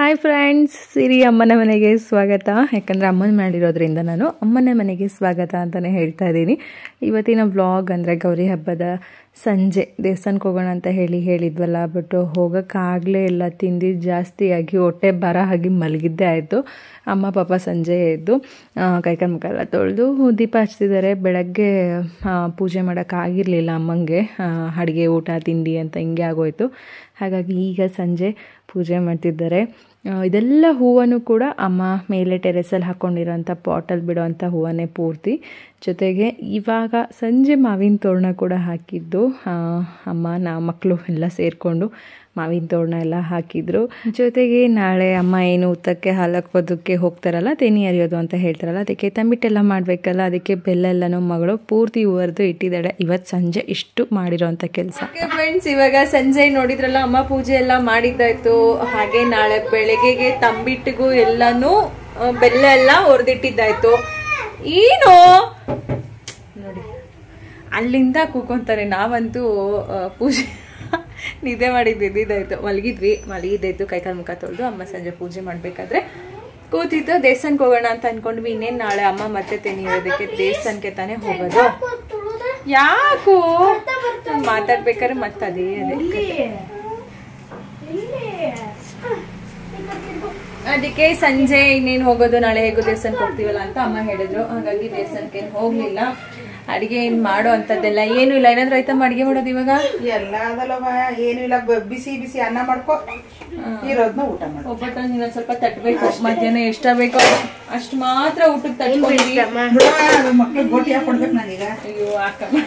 Hi friends ಸಿರಿ ಅಮ್ಮನ ಮನೆಗೆ ಸ್ವಾಗತ ಯಾಕಂದರೆ ಅಮ್ಮನ ಮಾಡಿರೋದ್ರಿಂದ ನಾನು ಅಮ್ಮನ ಮನೆಗೆ ಸ್ವಾಗತ ಅಂತಲೇ ಹೇಳ್ತಾ ಇದ್ದೀನಿ ಇವತ್ತಿನ ವ್ಲಾಗ್ ಅಂದರೆ ಗೌರಿ ಹಬ್ಬದ ಸಂಜೆ ದೇವಸ್ಥಾನಕ್ಕೆ ಹೋಗೋಣ ಅಂತ ಹೇಳಿ ಹೇಳಿದ್ವಲ್ಲ ಬಟ್ ಹೋಗೋಕ್ಕಾಗಲೇ ಇಲ್ಲ ತಿಂದಿದ್ದು ಜಾಸ್ತಿಯಾಗಿ ಹೊಟ್ಟೆ ಬರ ಆಗಿ ಮಲಗಿದ್ದೇ ಆಯಿತು ಅಮ್ಮ ಪಾಪ ಸಂಜೆ ಎದ್ದು ಕೈಕಾಲು ಮುಖ ಎಲ್ಲ ತೊಳೆದು ದೀಪ ಹಚ್ತಿದ್ದಾರೆ ಬೆಳಗ್ಗೆ ಆ, ಪೂಜೆ ಮಾಡೋಕ್ಕಾಗಿರಲಿಲ್ಲ ಅಮ್ಮಂಗೆ ಅಡುಗೆ ಊಟ ತಿಂಡಿ ಅಂತ ಹಿಂಗೆ ಆಗೋಯ್ತು ಹಾಗಾಗಿ ಈಗ ಸಂಜೆ ಪೂಜೆ ಮಾಡ್ತಿದ್ದಾರೆ ಆ, ಇದೆಲ್ಲ ಹೂವನ್ನು ಕೂಡ ಅಮ್ಮ ಮೇಲೆ ಟೆರೆಸಲ್ಲಿ ಹಾಕ್ಕೊಂಡಿರೋಂಥ ಪಾಟಲ್ಲಿ ಬಿಡೋವಂಥ ಹೂವನ್ನೇ ಪೂರ್ತಿ ಜೊತೆಗೆ ಇವಾಗ ಸಂಜೆ ಮಾವಿನ ತೋರಣ ಕೂಡ ಹಾಕಿದ್ದು ಆ, ಅಮ್ಮ ನಾ ಮಕ್ಕಳು ಎಲ್ಲ ಸೇರಿಕೊಂಡು ಮಾವಿನ ತೋರಣ ಎಲ್ಲ ಹಾಕಿದ್ರು ಜೊತೆಗೆ ನಾಳೆ ಅಮ್ಮ ಏನು ಉತ್ತಕ್ಕೆ ಹಾಲಕ್ಕೋದಕ್ಕೆ ಹೋಗ್ತಾರಲ್ಲ ತೆನಿ ಅರಿಯೋದು ಅಂತ ಹೇಳ್ತಾರಲ್ಲ ಅದಕ್ಕೆ ತಂಬಿಟ್ಟೆಲ್ಲ ಮಾಡಬೇಕಲ್ಲ ಅದಕ್ಕೆ ಬೆಲ್ಲ ಎಲ್ಲನೂ ಮಗಳು ಪೂರ್ತಿ ಹೂವರ್ದು ಇಟ್ಟಿದ್ದಾಳೆ ಇವತ್ತು ಸಂಜೆ ಇಷ್ಟು ಮಾಡಿರೋಂಥ ಕೆಲಸ ಫ್ರೆಂಡ್ಸ್ ಇವಾಗ ಸಂಜೆ ನೋಡಿದ್ರಲ್ಲ ಅಮ್ಮ ಪೂಜೆ ಎಲ್ಲ ಮಾಡಿದ್ದಾಯ್ತು ಹಾಗೆ ನಾಳೆ ಬೆಳಗ್ಗೆಗೆ ತಂಬಿಟ್ಟಿಗೂ ಎಲ್ಲಾನು ಆ, ಬೆಲ್ಲ ಎಲ್ಲ ಹೊರದಿಟ್ಟಿದ್ದಾಯ್ತು ಏನು ನೋಡಿ ಅಲ್ಲಿಂದ ಕೂಕೊಂತಾರೆ ನಾವಂತೂ ಆ, ಪೂಜೆ ನಿದ್ದೆ ಮಾಡಿದ್ದು ಇದ್ದಿದ್ದಾಯ್ತು ಮಲಗಿದ್ವಿ ಮಲಗಿದ್ದಾಯ್ತು ಕೈಕಾಲು ಮುಖ ತೊಳೆದು ಅಮ್ಮ ಸಂಜೆ ಪೂಜೆ ಮಾಡಬೇಕಾದ್ರೆ ಕೂತಿದ್ದು ದೇವಸ್ಥಾನಕ್ಕೆ ಹೋಗೋಣ ಅಂತ ಅನ್ಕೊಂಡ್ವಿ ಇನ್ನೇನು ನಾಳೆ ಅಮ್ಮ ಮತ್ತೆ ತೆನಿಯೋದಕ್ಕೆ ದೇವಸ್ಥಾನಕ್ಕೆ ತಾನೇ ಹೋಗೋದು ಯಾಕೋ ಮಾತಾಡ್ಬೇಕಾದ್ರೆ ಮತ್ತೆ ಅದೇ ಅದೇ ಅದಕ್ಕೆ ಸಂಜೆ ಇನ್ನೇನು ಹೋಗೋದು ನಾಳೆ ಹೇಗೋ ದೇವಸ್ಥಾನಕ್ಕೆ ಹೋಗ್ತೀವಲ್ಲ ಅಂತ ಅಮ್ಮ ಹೇಳಿದ್ರು ಹಾಗಾಗಿ ದೇವಸ್ಥಾನಕ್ಕೆ ಏನ್ ಹೋಗ್ಲಿಲ್ಲ ಅಡಿಗೆ ಏನ್ ಮಾಡೋ ಅಂತದ್ದೆಲ್ಲ ಏನು ಇಲ್ಲ ಏನಾದ್ರು ಐಟಮ್ ಅಡಿಗೆ ಮಾಡೋದು ಇವಾಗ ಎಲ್ಲ ಅದಲ್ಲವ ಏನು ಇಲ್ಲ ಬ- ಬಿಸಿ ಬಿಸಿ ಅನ್ನ ಮಾಡ್ಕೊ ಇರೋದ್ನ ಊಟ ಮಾಡು ಒಬ್ಬಟ್ಟು ಇನ್ನೊಂದ್ ಸ್ವಲ್ಪ ತಟ್ಬೇಕು ಮಧ್ಯಾಹ್ನ ಎಷ್ಟ ಬೇಕೋ ಅಷ್ಟು ಮಾತ್ರ ಊಟಕ್ಕೆ ತಟ್ಕೊಂಡಿವಿ ಮಕ್ಳಿಗೆ ಗೋಟಿ ಹಾಕೊಡ್ಬೇಕು ನಾನೀಗ ಅಯ್ಯೋ ಹಾಕಮ್ಮ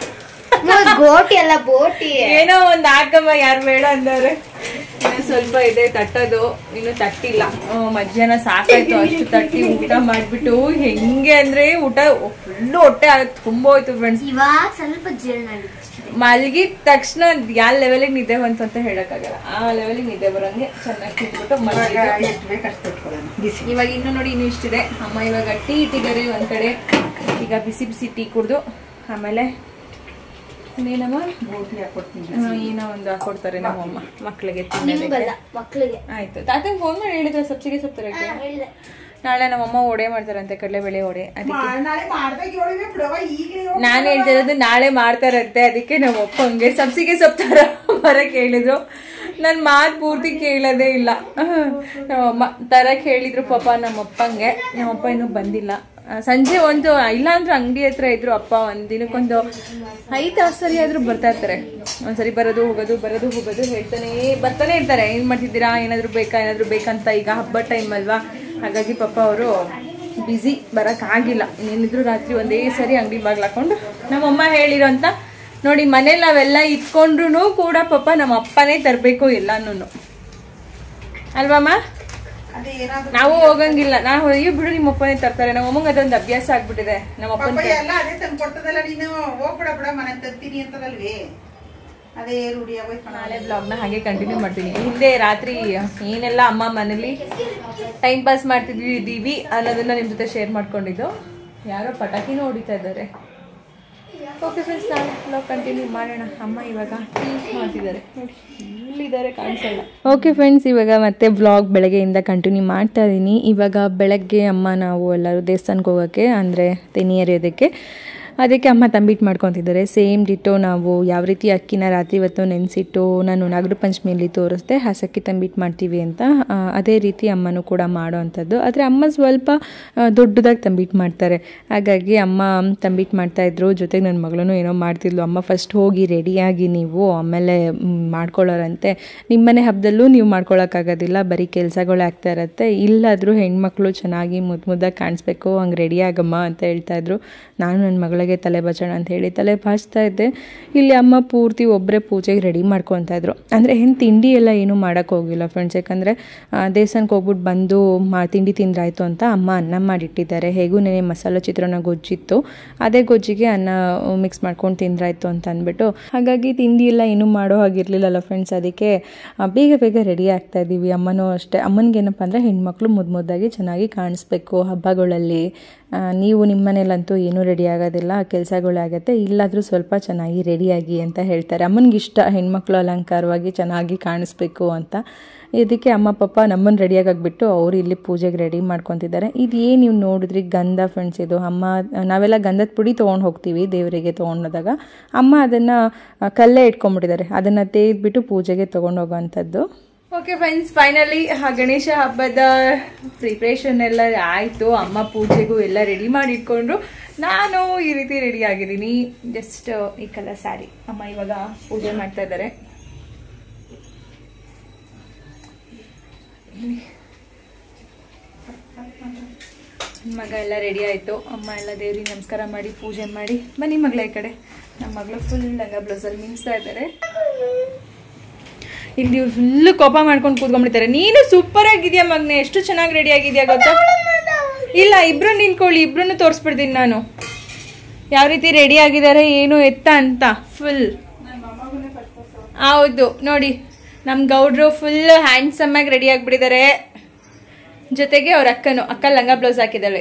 ಗೋಟಿ ಅಲ್ಲ ಬೋಟಿ ಏನೋ ಒಂದ್ ಹಾಕಮ್ಮ ಯಾರು ಬೇಡ ಅಂದವ್ರೆ ಇನ್ನು ಸ್ವಲ್ಪ ಇದೆ ತಟ್ಟೋದು ಇನ್ನು ತಟ್ಟಿಲ್ಲ ಹ್ಮ್, ಮಧ್ಯಾಹ್ನ ಸಾಕಾಯ್ತು ಅಷ್ಟು ತಟ್ಟಿ ಊಟ ಮಾಡ್ಬಿಟ್ಟು ಹೆಂಗೆ ಅಂದ್ರೆ ಊಟ ಫುಲ್ಲು ಹೊಟ್ಟೆ ಆಗ್- ತುಂಬ ಹೋಯ್ತು ಫ್ರೆಂಡ್ಸ್ ಇವಾಗ ಸ್ವಲ್ಪ ಜೀರ್ಣ ಆಗಿದೆ. ಮಲಗಿದ ತಕ್ಷಣ ಯಾವ ಲೆವೆಲಿಗೆ ನಿದ್ದೆ ಬಂತು ಅಂತ ಹೇಳಕ್ಕಾಗಲ್ಲ ಆ ಲೆವೆಲಿಗೆ ನಿದ್ದೆ ಬರೋಂಗೆ ಚೆನ್ನಾಗಿ ತಿಂದ್ಬಿಟ್ಟು ಮಲಗಿದ್ದೆ. ಎಷ್ಟು ಬೇಕು ಅಷ್ಟು ಇಟ್ಕೊಳ್ಳೋಣ ಬಿಸಿ ಇವಾಗ ಇನ್ನು ನೋಡಿ ಇನ್ನು ಇಷ್ಟಿದೆ ಅಮ್ಮ ಇವಾಗ ಟೀ ಇಟ್ಟಿದ್ದಾರೆ ಒಂದ್ ಕಡೆ ಈಗ ಬಿಸಿ ಬಿಸಿ ಟೀ ಕುಡ್ದು ಆಮೇಲೆ ಇನ್ನೇನಮ್ಮ ಗೋಟಿ ಹಾಕೊಡ್ತೀನಿ ಆ, ಏನೋ ಒಂದು ಹಾಕೊಡ್ತಾರೆ ನಮ್ಮಮ್ಮ ಮಕ್ಕಳಿಗೆ ನಿಮ್ಗಲ್ಲ ಮಕ್ಳಿಗೆ ಆಯ್ತು ತಾತಂಗೆ ಫೋನ್ ಮಾಡಿ ಹೇಳಿದ್ರೆ ಸಬ್ಸಿಗೆ ಸೊಪ್ಪು ತರಕ್ಕೆ ಹೇಳಿದೆ ನಾಳೆ ನಮ್ಮಮ್ಮ ಒಡೆ ಮಾಡ್ತಾರಂತೆ ಕಡಲೆಬೇಳೆ ಒಡೆ ಅದಕ್ಕೆ ಮಾ- ನಾಳೆ ಮಾಡ್ದಾಗ ಹೇಳಿದ್ರೆ ಬಿಡವ ಈಗಲೇ ನಾನು ಹೇಳ್ತಿರೋದು ನಾಳೆ ಮಾಡ್ತಾರಂತೆ ಅದಕ್ಕೆ ನಮ್ಮ ಅಪ್ಪಂಗೆ ಸಬ್ಸಿಗೆ ಸೊಪ್ಪು ತರ ಬರಕ್ ಹೇಳಿದ್ರು ನನ್ನ ಮಾತು ಪೂರ್ತಿ ಕೇಳೋದೇ ಇಲ್ಲ ನಮ್ಮಮ್ಮ ತರಕ್ ಹೇಳಿದ್ರು ಪಾಪ ನಮ್ಮ ಅಪ್ಪಂಗೆ ನಮ್ಮಪ್ಪ ಇನ್ನೂ ಬಂದಿಲ್ಲ ಆ, ಸಂಜೆ ಒಂದು ಇಲ್ಲ ಅಂದ್ರೆ ಅಂಗಡಿ ಹತ್ರ ಇದ್ರು ಅಪ್ಪ ಒಂದ್ ದಿನಕ್ಕೊಂದು ಐದು ಆರು ಸರಿ ಆದ್ರೂ ಬರ್ತಾ ಇರ್ತಾರೆ ಒಂದ್ಸರಿ ಬರೋದು ಹೋಗೋದು ಬರೋದು ಹೋಗೋದು ಹೇಳ್ತಾನೆ ಬರ್ತಾನೆ ಇರ್ತಾರೆ ಏನ್ ಮಾಡ್ತಿದ್ದೀರಾ ಏನಾದ್ರು ಬೇಕಾ ಏನಾದ್ರು ಬೇಕಂತ ಈಗ ಹಬ್ಬ ಟೈಮ್ ಅಲ್ವಾ ಹಾಗಾಗಿ ಪಾಪ ಅವರು ಬ್ಯುಸಿ ಬರೋಕ್ಕಾಗಿಲ್ಲ ಇನ್ನೇನಿದ್ರು ರಾತ್ರಿ ಒಂದೇ ಸರಿ ಅಂಗಡಿ ಬಾಗ್ಲು ಹಾಕೊಂಡು ನಮ್ಮಮ್ಮ ಹೇಳಿರೋಂಥ ನೋಡಿ ಮನೇಲಿ ನಾವೆಲ್ಲ ಇಟ್ಕೊಂಡ್ರು ಕೂಡ ಪಾಪ ನಮ್ಮ ಅಪ್ಪನೇ ತರಬೇಕು ಎಲ್ಲಾನು ಅಲ್ವಮ್ಮ ಅದೇ ಏನಾದ್ರು ನಾವು ಹೋಗಂಗಿಲ್ಲ ನಾವು ಅಯ್ಯೋ ಬಿಡು ನಿಮ್ಮ ಅಪ್ಪನೇ ತರ್ತಾರೆ ನಮ್ಮ ಅಮ್ಮಂಗೆ ಅದೊಂದು ಅಭ್ಯಾಸ ಆಗ್ಬಿಟ್ಟಿದೆ ನಮ್ಮ ಅಪ್ಪನ ಪಾಪ ಎಲ್ಲ ಅದೇ ತಂದು ಕೊಡ್ತದಲ್ಲ ನೀನು ಹೋಗ್ಬಿಡ ಬಿಡ ಮನೆ ತರ್ತೀನಿ ಅಂತದಲ್ವೇ ಅದೇ ರೂಢಿ ಆಗೋಯ್ತು ಕಣ. ನಾಳೆ ಬ್ಲಾಗ್ನ ಹಾಗೆ ಕಂಟಿನ್ಯೂ ಮಾಡ್ತೀನಿ ಹಿಂದೆ ರಾತ್ರಿ ಏನೆಲ್ಲ ಅಮ್ಮ ಮನೇಲಿ ಟೈಮ್ ಪಾಸ್ ಮಾಡ್ತಿದ್ವಿ ಇದೀವಿ ಅನ್ನೋದನ್ನ ನಿಮ್ಮ ಜೊತೆ ಶೇರ್ ಮಾಡ್ಕೊಂಡಿದ್ದು ಯಾರೋ ಪಟಾಕಿನೂ ಹೊಡಿತಾ ಇದ್ದಾರೆ ಓಕೆ ಫ್ರೆಂಡ್ಸ್ ನಾಳೆ ಬ್ಲಾಗ್ ಕಂಟಿನ್ಯೂ ಮಾಡೋಣ ಅಮ್ಮ ಇವಾಗ ಟೀ ಮಾಡ್ತಿದ್ದಾರೆ ನೋಡಿ ಇಲ್ಲಿದ್ದಾರೆ ಕಾಣಿಸಲ್ಲ ಓಕೆ ಫ್ರೆಂಡ್ಸ್ ಇವಾಗ ಮತ್ತೆ ಬ್ಲಾಗ್ ಬೆಳಗ್ಗೆಯಿಂದ ಕಂಟಿನ್ಯೂ ಮಾಡ್ತಾ ಇದ್ದೀನಿ ಇವಾಗ ಬೆಳಗ್ಗೆ ಅಮ್ಮ ನಾವು ಎಲ್ಲರೂ ದೇವಸ್ಥಾನಕ್ಕೆ ಹೋಗೋಕ್ಕೆ ಅಂದರೆ ತೆನಿ ಎರೆಯೋದಕ್ಕೆ ಅದಕ್ಕೆ ಅಮ್ಮ ತಂಬಿಟ್ಟು ಮಾಡ್ಕೊತಿದ್ದಾರೆ ಸೇಮ್ ಡಿಟೋ ನಾವು ಯಾವ ರೀತಿ ಅಕ್ಕಿನ ರಾತ್ರಿ ಹೊತ್ತು ನೆನೆಸಿಟ್ಟು ನಾನು ನಾಗರ ಪಂಚಮಿಯಲ್ಲಿ ತೋರಿಸ್ದೆ ಹಸಕ್ಕಿ ತಂಬಿಟ್ಟು ಮಾಡ್ತೀವಿ ಅಂತ ಆ, ಅದೇ ರೀತಿ ಅಮ್ಮನೂ ಕೂಡ ಮಾಡೋ ಅಂಥದ್ದು ಆದರೆ ಅಮ್ಮ ಸ್ವಲ್ಪ ಆ, ದೊಡ್ಡದಾಗಿ ತಂಬಿಟ್ಟು ಮಾಡ್ತಾರೆ ಹಾಗಾಗಿ ಅಮ್ಮ ತಂಬಿಟ್ಟು ಮಾಡ್ತಾಯಿದ್ರು ಜೊತೆಗೆ ನನ್ನ ಮಗಳೂ ಏನೋ ಮಾಡ್ತಿದ್ಲು ಅಮ್ಮ ಫಸ್ಟ್ ಹೋಗಿ ರೆಡಿಯಾಗಿ ನೀವು ಆಮೇಲೆ ಮ್, ಮಾಡ್ಕೊಳ್ಳೋರಂತೆ ನಿಮ್ಮನೆ ಹಬ್ಬದಲ್ಲೂ ನೀವು ಮಾಡ್ಕೊಳಕ್ಕಾಗೋದಿಲ್ಲ ಬರೀ ಕೆಲಸಗಳು ಆಗ್ತಾ ಇರತ್ತೆ ಇಲ್ಲಾದರೂ ಹೆಣ್ಮಕ್ಳು ಚೆನ್ನಾಗಿ ಮುದ್ದು ಮುದ್ದಾಗಿ ಕಾಣಿಸ್ಬೇಕು ಹಂಗೆ ರೆಡಿ ಆಗಮ್ಮ ಅಂತ ಹೇಳ್ತಾ ಇದ್ರು ನಾನು ನನ್ನ ಮಗಳಿಗೆ ತಲೆ ಬಚೋಣ ಅಂತ ಹೇಳಿ ತಲೆ ಬಾಚ್ತಾ ಇದ್ದೆ ಇಲ್ಲಿ ಅಮ್ಮ ಪೂರ್ತಿ ಒಬ್ಬರೇ ಪೂಜೆಗೆ ರೆಡಿ ಮಾಡ್ಕೊತಾ ಇದ್ರು ಅಂದರೆ ಏನು ತಿಂಡಿ ಎಲ್ಲ ಏನೂ ಮಾಡೋಕ್ಕೆ ಹೋಗಿಲ್ಲ ಫ್ರೆಂಡ್ಸ್ ಯಾಕಂದರೆ ದೇವಸ್ಥಾನಕ್ಕೆ ಹೋಗ್ಬಿಟ್ಟು ಬಂದು ಮಾ ತಿಂಡಿ ತಿಂದ್ರಾಯ್ತು ಅಂತ ಅಮ್ಮ ಅನ್ನ ಮಾಡಿಟ್ಟಿದ್ದಾರೆ ಹೇಗೂ ನೆನೆ ಮಸಾಲೆ ಚಿತ್ರಾನ್ನ ಗೊಜ್ಜಿತ್ತು ಅದೇ ಗೊಜ್ಜಿಗೆ ಅನ್ನ ಮಿಕ್ಸ್ ಮಾಡ್ಕೊಂಡು ತಿಂದ್ರಾಯ್ತು ಅಂತ ಅಂದ್ಬಿಟ್ಟು ಹಾಗಾಗಿ ತಿಂಡಿ ಎಲ್ಲ ಏನೂ ಮಾಡೋ ಹಾಗಿರ್ಲಿಲ್ಲಲ್ಲ ಫ್ರೆಂಡ್ಸ್ ಅದಕ್ಕೆ ಆ, ಬೇಗ ಬೇಗ ರೆಡಿ ಆಗ್ತಾ ಇದ್ದೀವಿ ಅಮ್ಮನೂ ಅಷ್ಟೇ ಅಮ್ಮನಿಗೆ ಏನಪ್ಪ ಅಂದರೆ ಹೆಣ್ಮಕ್ಳು ಮುದ್ದು ಮುದ್ದಾಗಿ ಚೆನ್ನಾಗಿ ಕಾಣಿಸ್ಬೇಕು ಹಬ್ಬಗಳಲ್ಲಿ ಆ, ನೀವು ನಿಮ್ಮ ಮನೇಲಂತೂ ಏನೂ ರೆಡಿ ಆಗೋದಿಲ್ಲ ಕೆಲಸಗಳು ಆಗುತ್ತೆ ಇಲ್ಲಾದರೂ ಸ್ವಲ್ಪ ಚೆನ್ನಾಗಿ ರೆಡಿಯಾಗಿ ಅಂತ ಹೇಳ್ತಾರೆ ಅಮ್ಮನಿಗೆ ಇಷ್ಟ ಹೆಣ್ಮಕ್ಳು ಅಲಂಕಾರವಾಗಿ ಚೆನ್ನಾಗಿ ಕಾಣಿಸ್ಬೇಕು ಅಂತ ಇದಕ್ಕೆ ಅಮ್ಮ ಪಪ್ಪ ನಮ್ಮನ್ನು ರೆಡಿಯಾಗಿಬಿಟ್ಟು ಅವರು ಇಲ್ಲಿ ಪೂಜೆಗೆ ರೆಡಿ ಮಾಡ್ಕೊತಿದ್ದಾರೆ ಇದು ಏನು ನೀವು ನೋಡಿದ್ರಿ ಗಂಧ ಫ್ರೆಂಡ್ಸ್ ಇದು ಅಮ್ಮ ನಾವೆಲ್ಲ ಗಂಧದ ಪುಡಿ ತೊಗೊಂಡು ಹೋಗ್ತೀವಿ ದೇವರಿಗೆ ತೊಗೊಂಡೋದಾಗ ಅಮ್ಮ ಅದನ್ನು ಕಲ್ಲೇ ಇಟ್ಕೊಂಡ್ಬಿಟ್ಟಿದ್ದಾರೆ ಅದನ್ನು ತೆಗೆದ್ಬಿಟ್ಟು ಪೂಜೆಗೆ ತೊಗೊಂಡು ಹೋಗೋವಂಥದ್ದು ಓಕೆ ಫ್ರೆಂಡ್ಸ್ ಫೈನಲಿ ಗಣೇಶ ಹಬ್ಬದ ಪ್ರಿಪ್ರೇಷನ್ ಎಲ್ಲ ಆಯಿತು ಅಮ್ಮ ಪೂಜೆಗೂ ಎಲ್ಲ ರೆಡಿ ಮಾಡಿ ಇಟ್ಕೊಂಡ್ರು ನಾನು ಈ ರೀತಿ ರೆಡಿ ಆಗಿದ್ದೀನಿ ಜಸ್ಟ್ ಈ ಕಲರ್ ಸ್ಯಾರಿ ಅಮ್ಮ ಇವಾಗ ಪೂಜೆ ಮಾಡ್ತಾ ಇದ್ದಾರೆ ಮಗ ಎಲ್ಲ ರೆಡಿ ಆಯಿತು ಅಮ್ಮ ಎಲ್ಲ ದೇವ್ರಿಗೆ ನಮಸ್ಕಾರ ಮಾಡಿ ಪೂಜೆ ಮಾಡಿ ಬನ್ನಿ ಮಗಳ ಈ ಕಡೆ ನಮ್ಮ ಮಗಳು ಫುಲ್ ಲಂಗ ಬ್ಲೌಸಲ್ಲಿ ಮಿಂಚ್ತಾ ಇದ್ದಾರೆ ಇಲ್ಲಿ ಇವ್ರು ಫುಲ್ ಕೋಪ ಮಾಡ್ಕೊಂಡು ಕೂತ್ಕೊಂಡ್ಬಿಡ್ತಾರೆ ನೀನು ಸೂಪರ್ ಆಗಿದ್ಯಾ ಮಗ್ನೆ ಎಷ್ಟು ಚೆನ್ನಾಗಿ ರೆಡಿ ಆಗಿದ್ಯಾ ಗೊತ್ತಾ ಇಲ್ಲ ಇಬ್ರು ನಿಂತ್ಕೊಳ್ಳಿ ಇಬ್ರು ತೋರಿಸ್ಬಿಡ್ತೀನಿ ನಾನು ಯಾವ ರೀತಿ ರೆಡಿ ಆಗಿದ್ದಾರೆ ಏನು ಎತ್ತ ಅಂತ ಫುಲ್ ಹೌದು ನೋಡಿ ನಮ್ಮ ಗೌಡ್ರು ಫುಲ್ ಹ್ಯಾಂಡ್ಸಮ್ ಆಗಿ ರೆಡಿ ಆಗಿಬಿಟ್ಟಿದ್ದಾರೆ ಜೊತೆಗೆ ಅವ್ರ ಅಕ್ಕನು ಅಕ್ಕ ಲಂಗ ಬ್ಲೌಸ್ ಹಾಕಿದ್ದಾಳೆ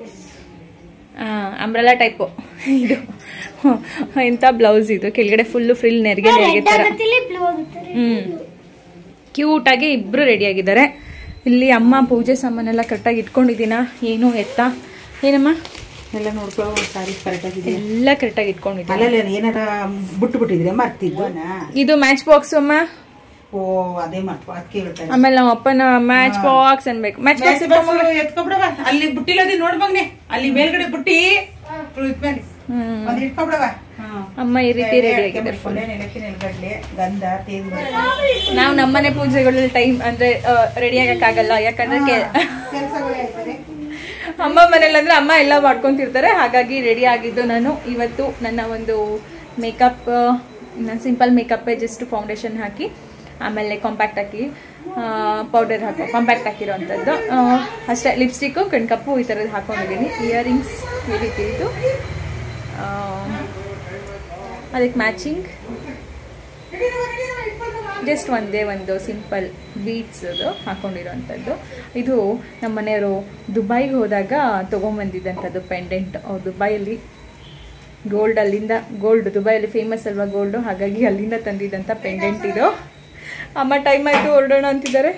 ಅಂಬ್ರಲಾ ಟೈಪು ಇದು ಇಂಥ ಬ್ಲೌಸ್ ಇದು ಕೆಳಗಡೆ ಫುಲ್ಲು ಫ್ರಿಲ್ ನೆರಿಗೆ ನೆರಿಗೆ ಥರ ಬ್ಲೂ ಆಗುತ್ತೆ ಹ್ಮ್ ಕ್ಯೂಟ್ ಆಗಿ ಇಬ್ರು ರೆಡಿ ಆಗಿದ್ದಾರೆ ಇಲ್ಲಿ ಅಮ್ಮ ಪೂಜೆ ಸಾಮಾನೆಲ್ಲ ಕರೆಕ್ಟಾಗಿ ಇಟ್ಕೊಂಡಿದ್ದೀನ ಏನು ಎತ್ತ ಏನಮ್ಮ ಎಲ್ಲ ನೋಡ್ಕೊಳ್ಳೋ ಸಾರಿ ಕರೆಕ್ಟ್ ಆಗಿದೆ ಎಲ್ಲ ಕರೆಕ್ಟಾಗಿ ಇಟ್ಕೊಂಡಿದ್ದೀನಿ ಅಲ್ಲಲ್ಲಿ ಏನಾರ ಬಿಟ್ಟು ಬಿಟ್ಟಿದ್ರೆ ಮರ್ತಿದ್ದು ಇದು ಮ್ಯಾಚ್ ಬಾಕ್ಸ್ ಅಮ್ಮ ಓ ಅದೇ ಮರ್ತು ಅದಕ್ಕೆ ಹೇಳ್ತಾರೆ ಆಮೇಲೆ ನಮ್ಮ ಅಪ್ಪನ ಮ್ಯಾಚ್ ಬಾಕ್ಸ್ ಅನ್ಬೇಕು ಮ್ಯಾಚ್ ಬಾಕ್ಸ್ ಎತ್ಕೊಬಿಡವ ಅಲ್ಲಿ ಬುಟ್ಟಿಲದಿ ನೋಡ್ ಮಗ್ನೆ ಅಲ್ಲಿ ಮೇಲ್ಗಡೆ ಬುಟ್ಟಿ ಇದ್ಮೇಲೆ ಒಂದ್ ಇಟ್ಕೊಬಿಡವ ಅಮ್ಮ ಈ ರೀತಿ ರೆಡಿ ಆಗಿದ್ದಾರೆ ಒಳ್ಳೆ ನೆಲಕ್ಕೆ ನೆಲಗಡ್ಲೆ ಗಂಧ ತೇದು ನಾವು ನಮ್ಮನೆ ಪೂಜೆಗಳಲ್ಲಿ ಟೈಮ್ ಅಂದ್ರೆ ರೆಡಿ ಆಗಕ್ಕಾಗಲ್ಲ ಯಾಕಂದ್ರೆ ಕೆ- ಕೆಲಸಗಳೇ ಆಯ್ತಾರೆ ಅಮ್ಮ ಮನೇಲಿ ಅಂದ್ರೆ ಅಮ್ಮ ಎಲ್ಲ ಮಾಡ್ಕೊಂತಿರ್ತಾರೆ ಹಾಗಾಗಿ ರೆಡಿ ಆಗಿದ್ದು ನಾನು ಇವತ್ತು ನನ್ನ ಒಂದು ಮೇಕಪ್ ಸಿಂಪಲ್ ಮೇಕಪ್ಪೇ ಜಸ್ಟ್ ಫೌಂಡೇಶನ್ ಹಾಕಿ ಆಮೇಲೆ ಕಾಂಪ್ಯಾಕ್ಟ್ ಹಾಕಿ ಪೌಡರ್ ಹಾಕೋ ಕಾಂಪ್ಯಾಕ್ಟ್ ಹಾಕಿರೋವಂಥದ್ದು ಆ, ಅಷ್ಟೇ ಲಿಪ್ಸ್ಟಿಕ್ಕು ಕಣ್ಕಪ್ಪು ಈ ಥರದ್ದು ಹಾಕೊಂಡಿದ್ದೀನಿ ಇಯರಿಂಗ್ಸ್ ಈ ರೀತಿ ಇದು ಆ, ಅದಕ್ಕೆ ಮ್ಯಾಚಿಂಗ್ ಜಸ್ಟ್ ಒಂದೇ ಒಂದು ಸಿಂಪಲ್ ಬೀಟ್ಸ್ ಅದು ಹಾಕೊಂಡಿರೋವಂಥದ್ದು ಇದು ನಮ್ಮ ಮನೆಯವರು ದುಬೈಗೆ ಹೋದಾಗ ತೊಗೊಂಬಂದಿದ್ದಂಥದ್ದು ಪೆಂಡೆಂಟ್ ಅವ್ರು ದುಬೈಯಲ್ಲಿ ಗೋಲ್ಡ್ ಅಲ್ಲಿಂದ ಗೋಲ್ಡ್ ದುಬೈಯಲ್ಲಿ ಫೇಮಸ್ ಅಲ್ವಾ ಗೋಲ್ಡು ಹಾಗಾಗಿ ಅಲ್ಲಿಂದ ತಂದಿದ್ದಂಥ ಪೆಂಡೆಂಟ್ ಇದು ಅಮ್ಮ ಟೈಮ್ ಆಯಿತು ಹೊರಡೋಣ ಅಂತಿದ್ದಾರೆ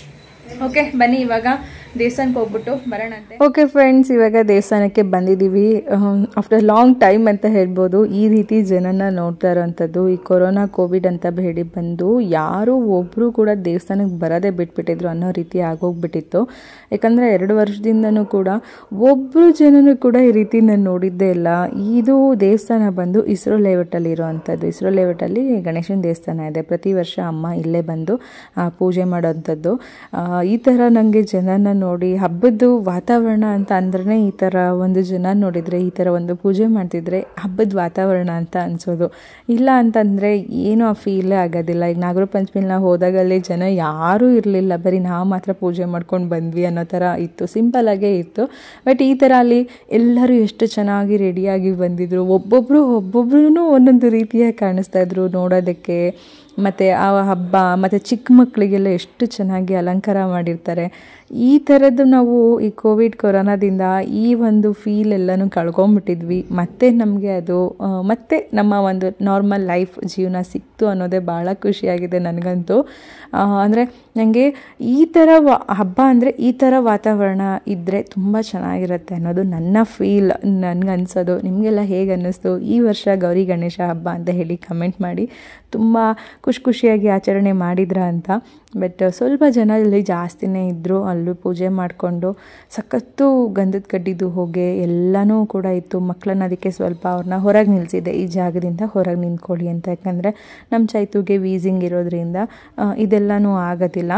ಓಕೆ ಬನ್ನಿ ಇವಾಗ ದೇವಸ್ಥಾನಕ್ಕೆ ಹೋಗ್ಬಿಟ್ಟು ಬರೋಣ ಅಂತೆ ಓಕೆ ಫ್ರೆಂಡ್ಸ್ ಇವಾಗ ದೇವಸ್ಥಾನಕ್ಕೆ ಬಂದಿದ್ದೀವಿ ಆಫ್ಟರ್ ಲಾಂಗ್ ಟೈಮ್ ಅಂತ ಹೇಳ್ಬೋದು ಈ ರೀತಿ ಜನನ ನೋಡ್ತಾ ಇರೋವಂಥದ್ದು ಈ ಕೊರೋನಾ ಕೋವಿಡ್ ಅಂತ ಬೇಡಿ ಬಂದು ಯಾರು ಒಬ್ಬರು ಕೂಡ ದೇವಸ್ಥಾನಕ್ಕೆ ಬರೋದೇ ಬಿಟ್ಬಿಟ್ಟಿದ್ರು ಅನ್ನೋ ರೀತಿ ಆಗೋಗ್ಬಿಟ್ಟಿತ್ತು ಯಾಕಂದರೆ ಎರಡು ವರ್ಷದಿಂದನೂ ಕೂಡ ಒಬ್ಬರು ಜನನು ಕೂಡ ಈ ರೀತಿ ನಾನು ನೋಡಿದ್ದೇ ಇಲ್ಲ ಇದು ದೇವಸ್ಥಾನ ಬಂದು ಇಸ್ರೋ ಲೇಔಟಲ್ಲಿ ಇರೋವಂಥದ್ದು ಇಸ್ರೋ ಲೇಔಟಲ್ಲಿ ಗಣೇಶನ ದೇವಸ್ಥಾನ ಇದೆ ಪ್ರತಿ ವರ್ಷ ಅಮ್ಮ ಇಲ್ಲೇ ಬಂದು ಆ, ಪೂಜೆ ಮಾಡೋವಂಥದ್ದು ಆ, ಈ ಥರ ನನಗೆ ಜನನ ನೋಡಿ ಹಬ್ಬದ್ದು ವಾತಾವರಣ ಅಂತ ಅಂದ್ರೆ ಈ ಥರ ಒಂದು ಜನ ನೋಡಿದರೆ ಈ ಥರ ಒಂದು ಪೂಜೆ ಮಾಡ್ತಿದ್ರೆ ಹಬ್ಬದ ವಾತಾವರಣ ಅಂತ ಅನಿಸೋದು ಇಲ್ಲ ಅಂತಂದರೆ ಏನೂ ಆ ಫೀಲೇ ಆಗೋದಿಲ್ಲ ಈಗ ನಾಗರ ಪಂಚಮಿಲಿ ನಾವು ಹೋದಾಗಲ್ಲಿ ಜನ ಯಾರೂ ಇರಲಿಲ್ಲ ಬರೀ ನಾವು ಮಾತ್ರ ಪೂಜೆ ಮಾಡ್ಕೊಂಡು ಬಂದ್ವಿ ಅನ್ನೋ ಥರ ಇತ್ತು ಸಿಂಪಲಾಗೇ ಇತ್ತು ಬಟ್ ಈ ಥರ ಅಲ್ಲಿ ಎಲ್ಲರೂ ಎಷ್ಟು ಚೆನ್ನಾಗಿ ರೆಡಿಯಾಗಿ ಬಂದಿದ್ರು ಒಬ್ಬೊಬ್ಬರು ಒಬ್ಬೊಬ್ರು ಒಂದೊಂದು ರೀತಿಯಾಗಿ ಕಾಣಿಸ್ತಾ ಇದ್ರು ನೋಡೋದಕ್ಕೆ ಮತ್ತು ಆ ಹಬ್ಬ ಮತ್ತು ಚಿಕ್ಕ ಮಕ್ಕಳಿಗೆಲ್ಲ ಎಷ್ಟು ಚೆನ್ನಾಗಿ ಅಲಂಕಾರ ಮಾಡಿರ್ತಾರೆ ಈ ಥರದ್ದು ನಾವು ಈ ಕೋವಿಡ್ ಕೊರೋನಾದಿಂದ ಈ ಒಂದು ಫೀಲ್ ಎಲ್ಲನೂ ಕಳ್ಕೊಂಬಿಟ್ಟಿದ್ವಿ ಮತ್ತೆ ನಮಗೆ ಅದು ಆ, ಮತ್ತೆ ನಮ್ಮ ಒಂದು ನಾರ್ಮಲ್ ಲೈಫ್ ಜೀವನ ಸಿಕ್ತು ಅನ್ನೋದೇ ಭಾಳ ಖುಷಿಯಾಗಿದೆ ನನಗಂತೂ ಅಂದರೆ ನನಗೆ ಈ ಥರ ವ ಹಬ್ಬ ಅಂದರೆ ಈ ಥರ ವಾತಾವರಣ ಇದ್ದರೆ ತುಂಬ ಚೆನ್ನಾಗಿರುತ್ತೆ ಅನ್ನೋದು ನನ್ನ ಫೀಲ್ ನನಗನ್ಸೋದು ನಿಮಗೆಲ್ಲ ಹೇಗೆ ಅನ್ನಿಸ್ತು ಈ ವರ್ಷ ಗೌರಿ ಗಣೇಶ ಹಬ್ಬ ಅಂತ ಹೇಳಿ ಕಮೆಂಟ್ ಮಾಡಿ ತುಂಬ ಖುಷಿ ಖುಷಿಯಾಗಿ ಆಚರಣೆ ಮಾಡಿದ್ರ ಅಂತ ಬಟ್ ಸ್ವಲ್ಪ ಜನ ಇಲ್ಲಿ ಜಾಸ್ತಿನೇ ಇದ್ದರು ಅಲ್ಲೂ ಪೂಜೆ ಮಾಡಿಕೊಂಡು ಸಖತ್ತು ಗಂಧದ ಕಡ್ಡಿದು ಹೊಗೆ ಎಲ್ಲನೂ ಕೂಡ ಇತ್ತು ಮಕ್ಕಳನ್ನ ಅದಕ್ಕೆ ಸ್ವಲ್ಪ ಅವ್ರನ್ನ ಹೊರಗೆ ನಿಲ್ಲಿಸಿದೆ ಈ ಜಾಗದಿಂದ ಹೊರಗೆ ನಿಂತ್ಕೊಳ್ಳಿ ಅಂತ ಯಾಕಂದರೆ ನಮ್ಮ ಚೈತುಗೆ ವೀಸಿಂಗ್ ಇರೋದ್ರಿಂದ ಆ, ಇದೆಲ್ಲನೂ ಆಗೋದಿಲ್ಲ